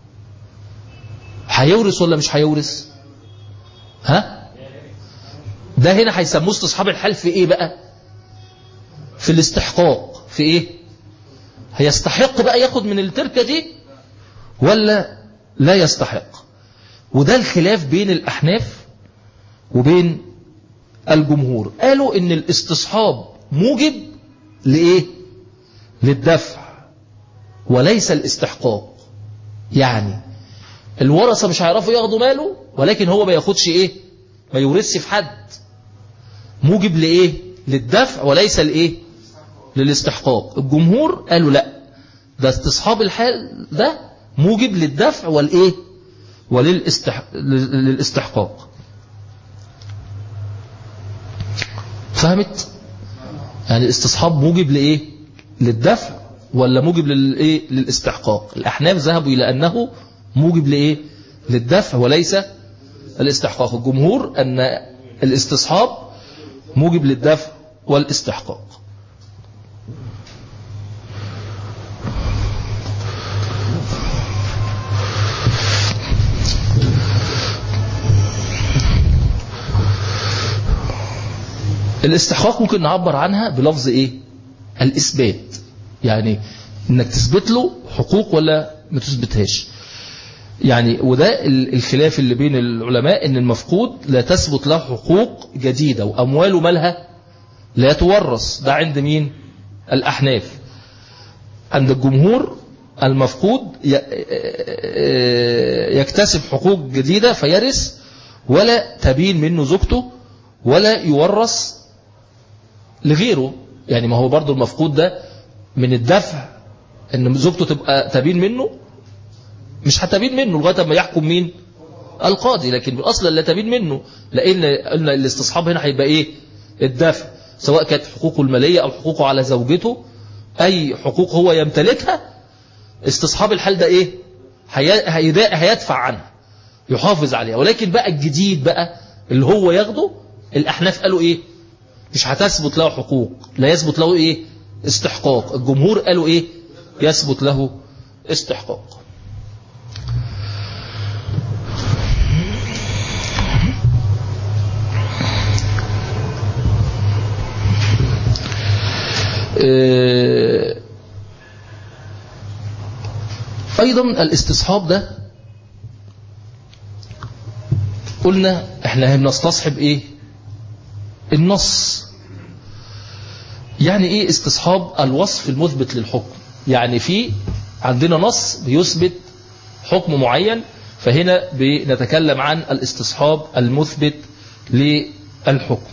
هيورث ولا مش هيورث ها ده هنا هيسموه استصحاب الحال في ايه بقى في الاستحقاق في ايه هيستحق بقى ياخد من التركه دي ولا لا يستحق وده الخلاف بين الاحناف وبين الجمهور قالوا ان الاستصحاب موجب لايه للدفع وليس الاستحقاق يعني الورثه مش هيعرفوا ياخدوا ماله ولكن هو ما ياخدش ايه ما يورثش في حد موجب لايه للدفع وليس لايه للاستحقاق الجمهور قالوا لا ده استصحاب الحال ده موجب للدفع والايه وللاستح... للاستحقاق فهمت يعني الاستصحاب موجب لايه للدفع ولا موجب للايه للاستحقاق الاحناف ذهبوا الى انه موجب لايه للدفع وليس الاستحقاق الجمهور ان الاستصحاب موجب للدفع والاستحقاق الاستحقاق ممكن نعبر عنها بلفظ ايه الاثبات يعني انك تثبت له حقوق ولا ما تثبتهاش يعني وده ال- الخلاف اللي بين العلماء ان المفقود لا تثبت له حقوق جديدة وامواله مالها لا تورث ده عند مين الاحناف عند الجمهور المفقود ي- يكتسب حقوق جديدة فيرث ولا تبين منه زوجته ولا يورث لغيره يعني ما هو برضو المفقود ده من الدفع ان زوجته تبقى تبين منه مش هتبين منه لغايه ما يحكم مين القاضي لكن بالاصل لا تبين منه لان قلنا الاستصحاب هنا هيبقى ايه الدفع سواء كانت حقوقه الماليه او حقوقه على زوجته اي حقوق هو يمتلكها استصحاب الحال ده ايه هي- هيدا- هيدفع عنها يحافظ عليها ولكن بقى الجديد بقى اللي هو ياخده الاحناف قالوا ايه مش هتثبت له حقوق لا يثبت له ايه استحقاق الجمهور قالوا ايه يثبت له استحقاق آه، ايضا الاستصحاب ده قلنا احنا بنستصحب ايه النص يعني ايه استصحاب الوصف المثبت للحكم يعني في عندنا نص بيثبت حكم معين فهنا بنتكلم عن الاستصحاب المثبت للحكم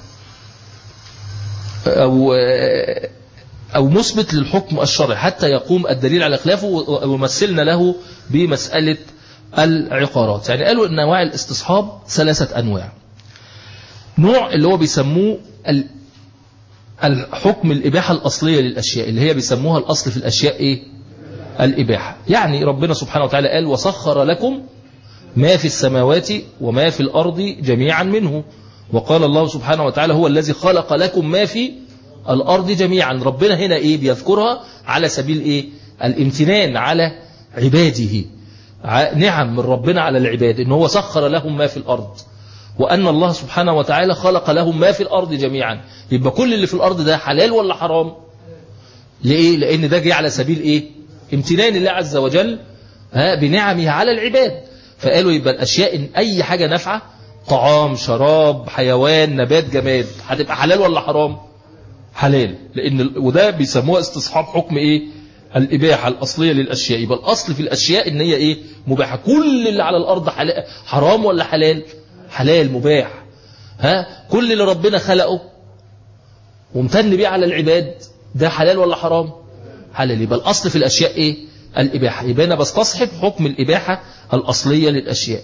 أو أو مثبت للحكم الشرعي حتى يقوم الدليل على خلافه ومثلنا له بمسألة العقارات يعني قالوا أن أنواع الاستصحاب ثلاثة أنواع نوع اللي هو بيسموه ال- الحكم الإباحة الأصلية للأشياء اللي هي بيسموها الأصل في الأشياء إيه؟ الإباحة يعني ربنا سبحانه وتعالى قال وسخر لكم ما في السماوات وما في الأرض جميعا منه وقال الله سبحانه وتعالى هو الذي خلق لكم ما في الأرض جميعا ربنا هنا إيه بيذكرها على سبيل إيه الامتنان على عباده ع- نعم من ربنا على العباد إن هو سخر لهم ما في الأرض وأن الله سبحانه وتعالى خلق لهم ما في الأرض جميعا يبقى كل اللي في الأرض ده حلال ولا حرام ليه لأن ده جه على سبيل إيه امتنان الله عز وجل ها بنعمه على العباد فقالوا يبقى الأشياء إن أي حاجة نافعة طعام شراب حيوان نبات جماد هتبقى حلال ولا حرام حلال لأن ال- وده بيسموها استصحاب حكم إيه الإباحة الأصلية للأشياء يبقى الأصل في الأشياء إن هي إيه مباحة كل اللي على الأرض حلال حرام ولا حلال حلال مباح ها كل اللي ربنا خلقه وامتن بيه على العباد ده حلال ولا حرام حلال يبقى الأصل في الأشياء إيه الإباحة يبقى أنا بستصحب حكم الإباحة الأصلية للأشياء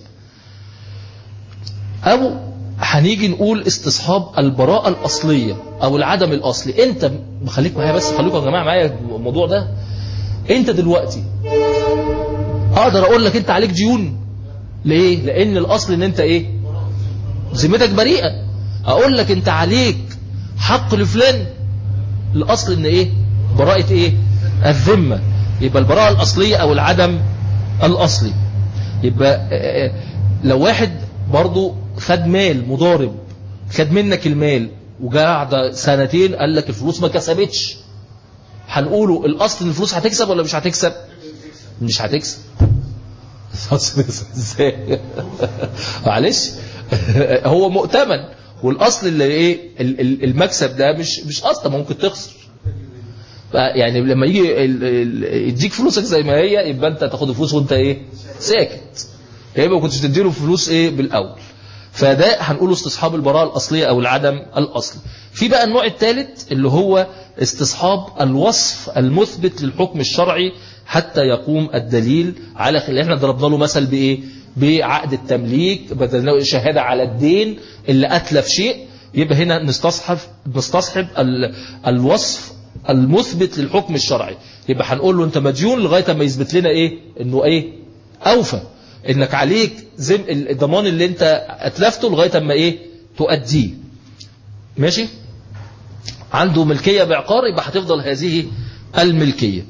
أو هنيجي نقول استصحاب البراءة الأصلية أو العدم الأصلي أنت خليك معايا بس خليكم يا جماعة معايا الموضوع ده أنت دلوقتي أقدر أقول لك أنت عليك ديون ليه؟ لأن الأصل أن أنت إيه؟ ذمتك بريئة أقول لك أنت عليك حق لفلان الأصل أن إيه؟ براءة إيه؟ الذمة يبقى البراءة الأصلية أو العدم الأصلي يبقى آه، آه، لو واحد برضو خد مال مضارب خد منك المال وقعد سنتين قال لك الفلوس ما كسبتش هنقوله الأصل ان الفلوس هتكسب ولا مش هتكسب مش هتكسب هتكسب ازاي معلش هو مؤتمن والاصل اللي ايه ال- ال- المكسب ده مش مش اصلا ممكن تخسر يعني لما يجي ال- ال- يديك فلوسك زي ما هي يبقى انت تاخد الفلوس وانت ايه ساكت يبقى ما كنتش تديله فلوس ايه بالاول فده هنقوله استصحاب البراءة الأصلية أو العدم الأصلي في بقى النوع الثالث اللي هو استصحاب الوصف المثبت للحكم الشرعي حتى يقوم الدليل على اللي احنا ضربنا له مثل بإيه بعقد التمليك بدل شهادة على الدين اللي أتلف شيء يبقى هنا نستصحب نستصحب ال- الوصف المثبت للحكم الشرعي يبقى هنقول له انت مديون لغاية ما يثبت لنا ايه انه ايه اوفى انك عليك زم الضمان اللي انت اتلفته لغايه اما ايه تؤديه ماشي عنده ملكيه بعقار يبقى هتفضل هذه الملكيه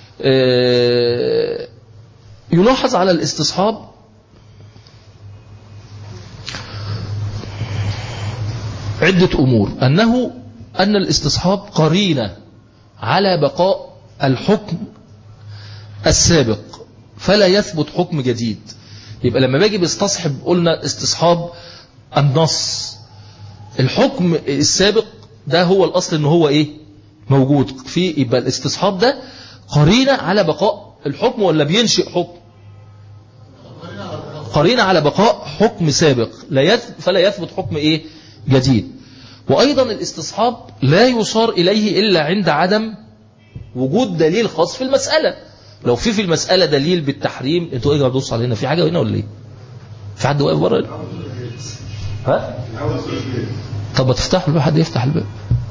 آه، يلاحظ على الاستصحاب عدة أمور أنه أن الاستصحاب قرينة على بقاء الحكم السابق فلا يثبت حكم جديد يبقى لما باجي بستصحب قلنا استصحاب النص الحكم السابق ده هو الأصل ان هو ايه موجود في يبقى الاستصحاب ده قرينة على بقاء الحكم ولا بينشئ حكم قرينة على بقاء حكم سابق لا يث... فلا يثبت حكم ايه جديد وأيضا الاستصحاب لا يصار إليه إلا عند عدم وجود دليل خاص في المسألة لو في في المسألة دليل بالتحريم انتوا ايه بتبصوا علينا في حاجة هنا ولا ايه في حد واقف بره هنا؟ ها طب ما تفتحوا الباب حد يفتح الباب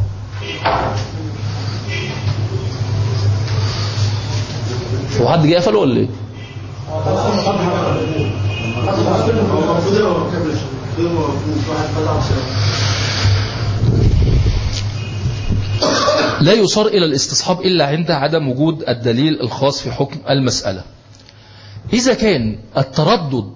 هو حد جه قفله ولا ايه لا يصار إلى الاستصحاب إلا عند عدم وجود الدليل الخاص في حكم المسألة إذا كان التردد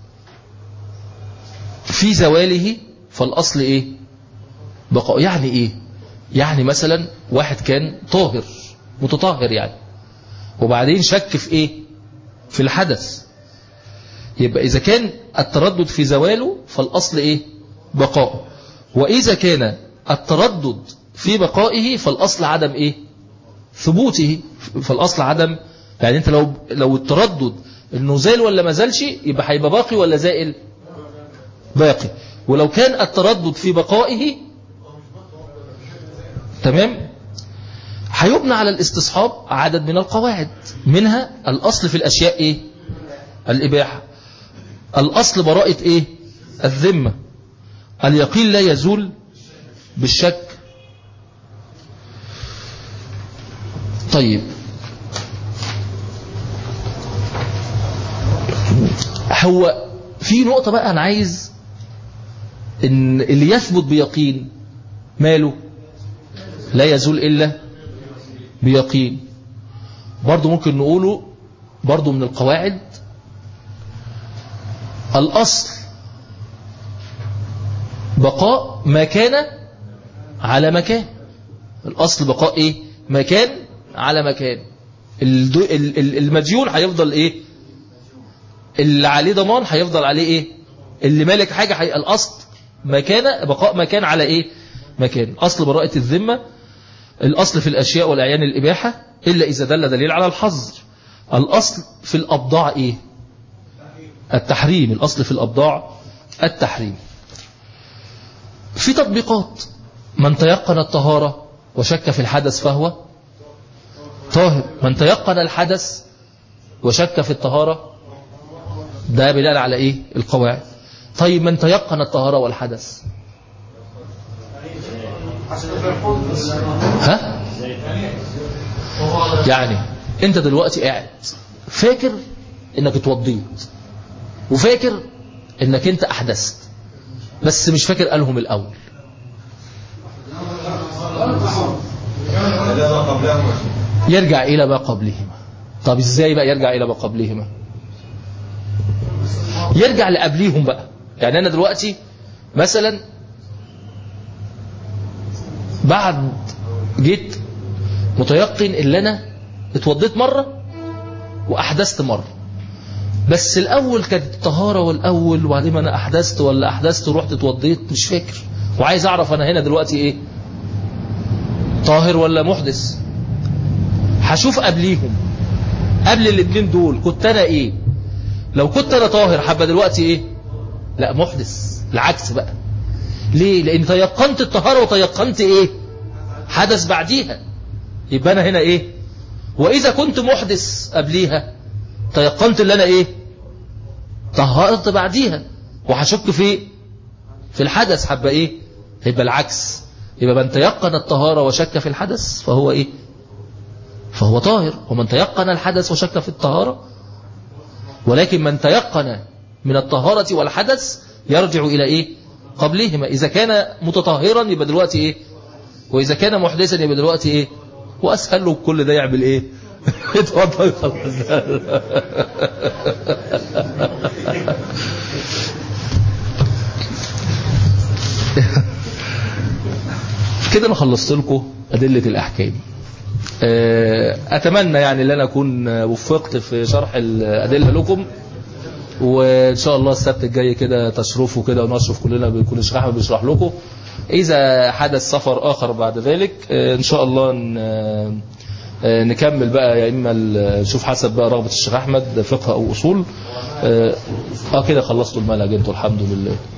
في زواله فالأصل إيه بقاء يعني إيه يعني مثلا واحد كان طاهر متطهر يعني وبعدين شك في إيه في الحدث يبقى إذا كان التردد في زواله فالأصل إيه بقاء وإذا كان التردد في بقائه فالأصل عدم إيه ثبوته فالأصل عدم يعني أنت لو لو التردد إنه زال ولا ما زالش يبقى هيبقى باقي ولا زائل باقي ولو كان التردد في بقائه تمام هيبنى على الاستصحاب عدد من القواعد منها الأصل في الأشياء إيه الإباحة الأصل براءة إيه الذمة اليقين لا يزول بالشك طيب هو في نقطة بقى أنا عايز إن اللي يثبت بيقين ماله لا يزول إلا بيقين برضو ممكن نقوله برضو من القواعد الأصل بقاء ما كان على مكان الأصل بقاء إيه مكان على مكان الدو- ال- ال- المديون هيفضل إيه اللي عليه ضمان هيفضل عليه إيه اللي مالك حاجة حي... الأصل مكان بقاء مكان على إيه مكان أصل براءة الذمة الأصل في الأشياء والأعيان الإباحة إلا إذا دل دليل على الحظر الأصل في الأبضاع إيه التحريم الأصل في الأبضاع التحريم في تطبيقات من تيقن الطهارة وشك في الحدث فهو طاهر من تيقن الحدث وشك في الطهارة ده بناء على إيه القواعد طيب من تيقن الطهارة والحدث ها يعني انت دلوقتي قاعد فاكر انك اتوضيت وفاكر انك انت احدثت بس مش فاكر قالهم الاول لا ما قبلهم يرجع الى ما قبلهما طب ازاي بقى يرجع الى ما قبلهما يرجع لقبليهم بقى يعني انا دلوقتي مثلا بعد جيت متيقن ان انا اتوضيت مرة واحدثت مرة بس الاول كانت الطهارة والاول وبعدين ما انا احدثت ولا احدثت ورحت اتوضيت مش فاكر وعايز اعرف انا هنا دلوقتي ايه طاهر ولا محدث هشوف قبليهم قبل الاثنين دول كنت انا ايه لو كنت انا طاهر حبه دلوقتي ايه لا محدث العكس بقى ليه لان تيقنت الطهارة وتيقنت ايه حدث بعديها يبقى انا هنا ايه واذا كنت محدث قبليها تيقنت اللي انا ايه طهرت بعديها وهشك في في الحدث حبه ايه يبقى العكس يبقى من تيقن الطهارة وشك في الحدث فهو ايه فهو طاهر ومن تيقن الحدث وشك في الطهارة ولكن من تيقن من الطهارة والحدث يرجع إلى إيه قبلهما إذا كان متطهرا يبقى دلوقتي إيه وإذا كان محدثا يبقى دلوقتي إيه وأسهل له كل ده يعمل إيه اتفضل خلاص كده انا خلصت لكم أدلة الأحكام آه، أتمنى يعني أن أنا أكون وفقت في شرح الأدلة لكم وإن شاء الله السبت الجاي كده تشرفوا كده ونشرف كلنا بيكون الشيخ أحمد بيشرح لكم إذا حدث سفر آخر بعد ذلك آه، إن شاء الله ن- آه، نكمل بقى يا إما ال- نشوف حسب بقى رغبة الشيخ أحمد فقه أو أصول آه آه، كده خلصتوا المنهج انتوا الحمد لله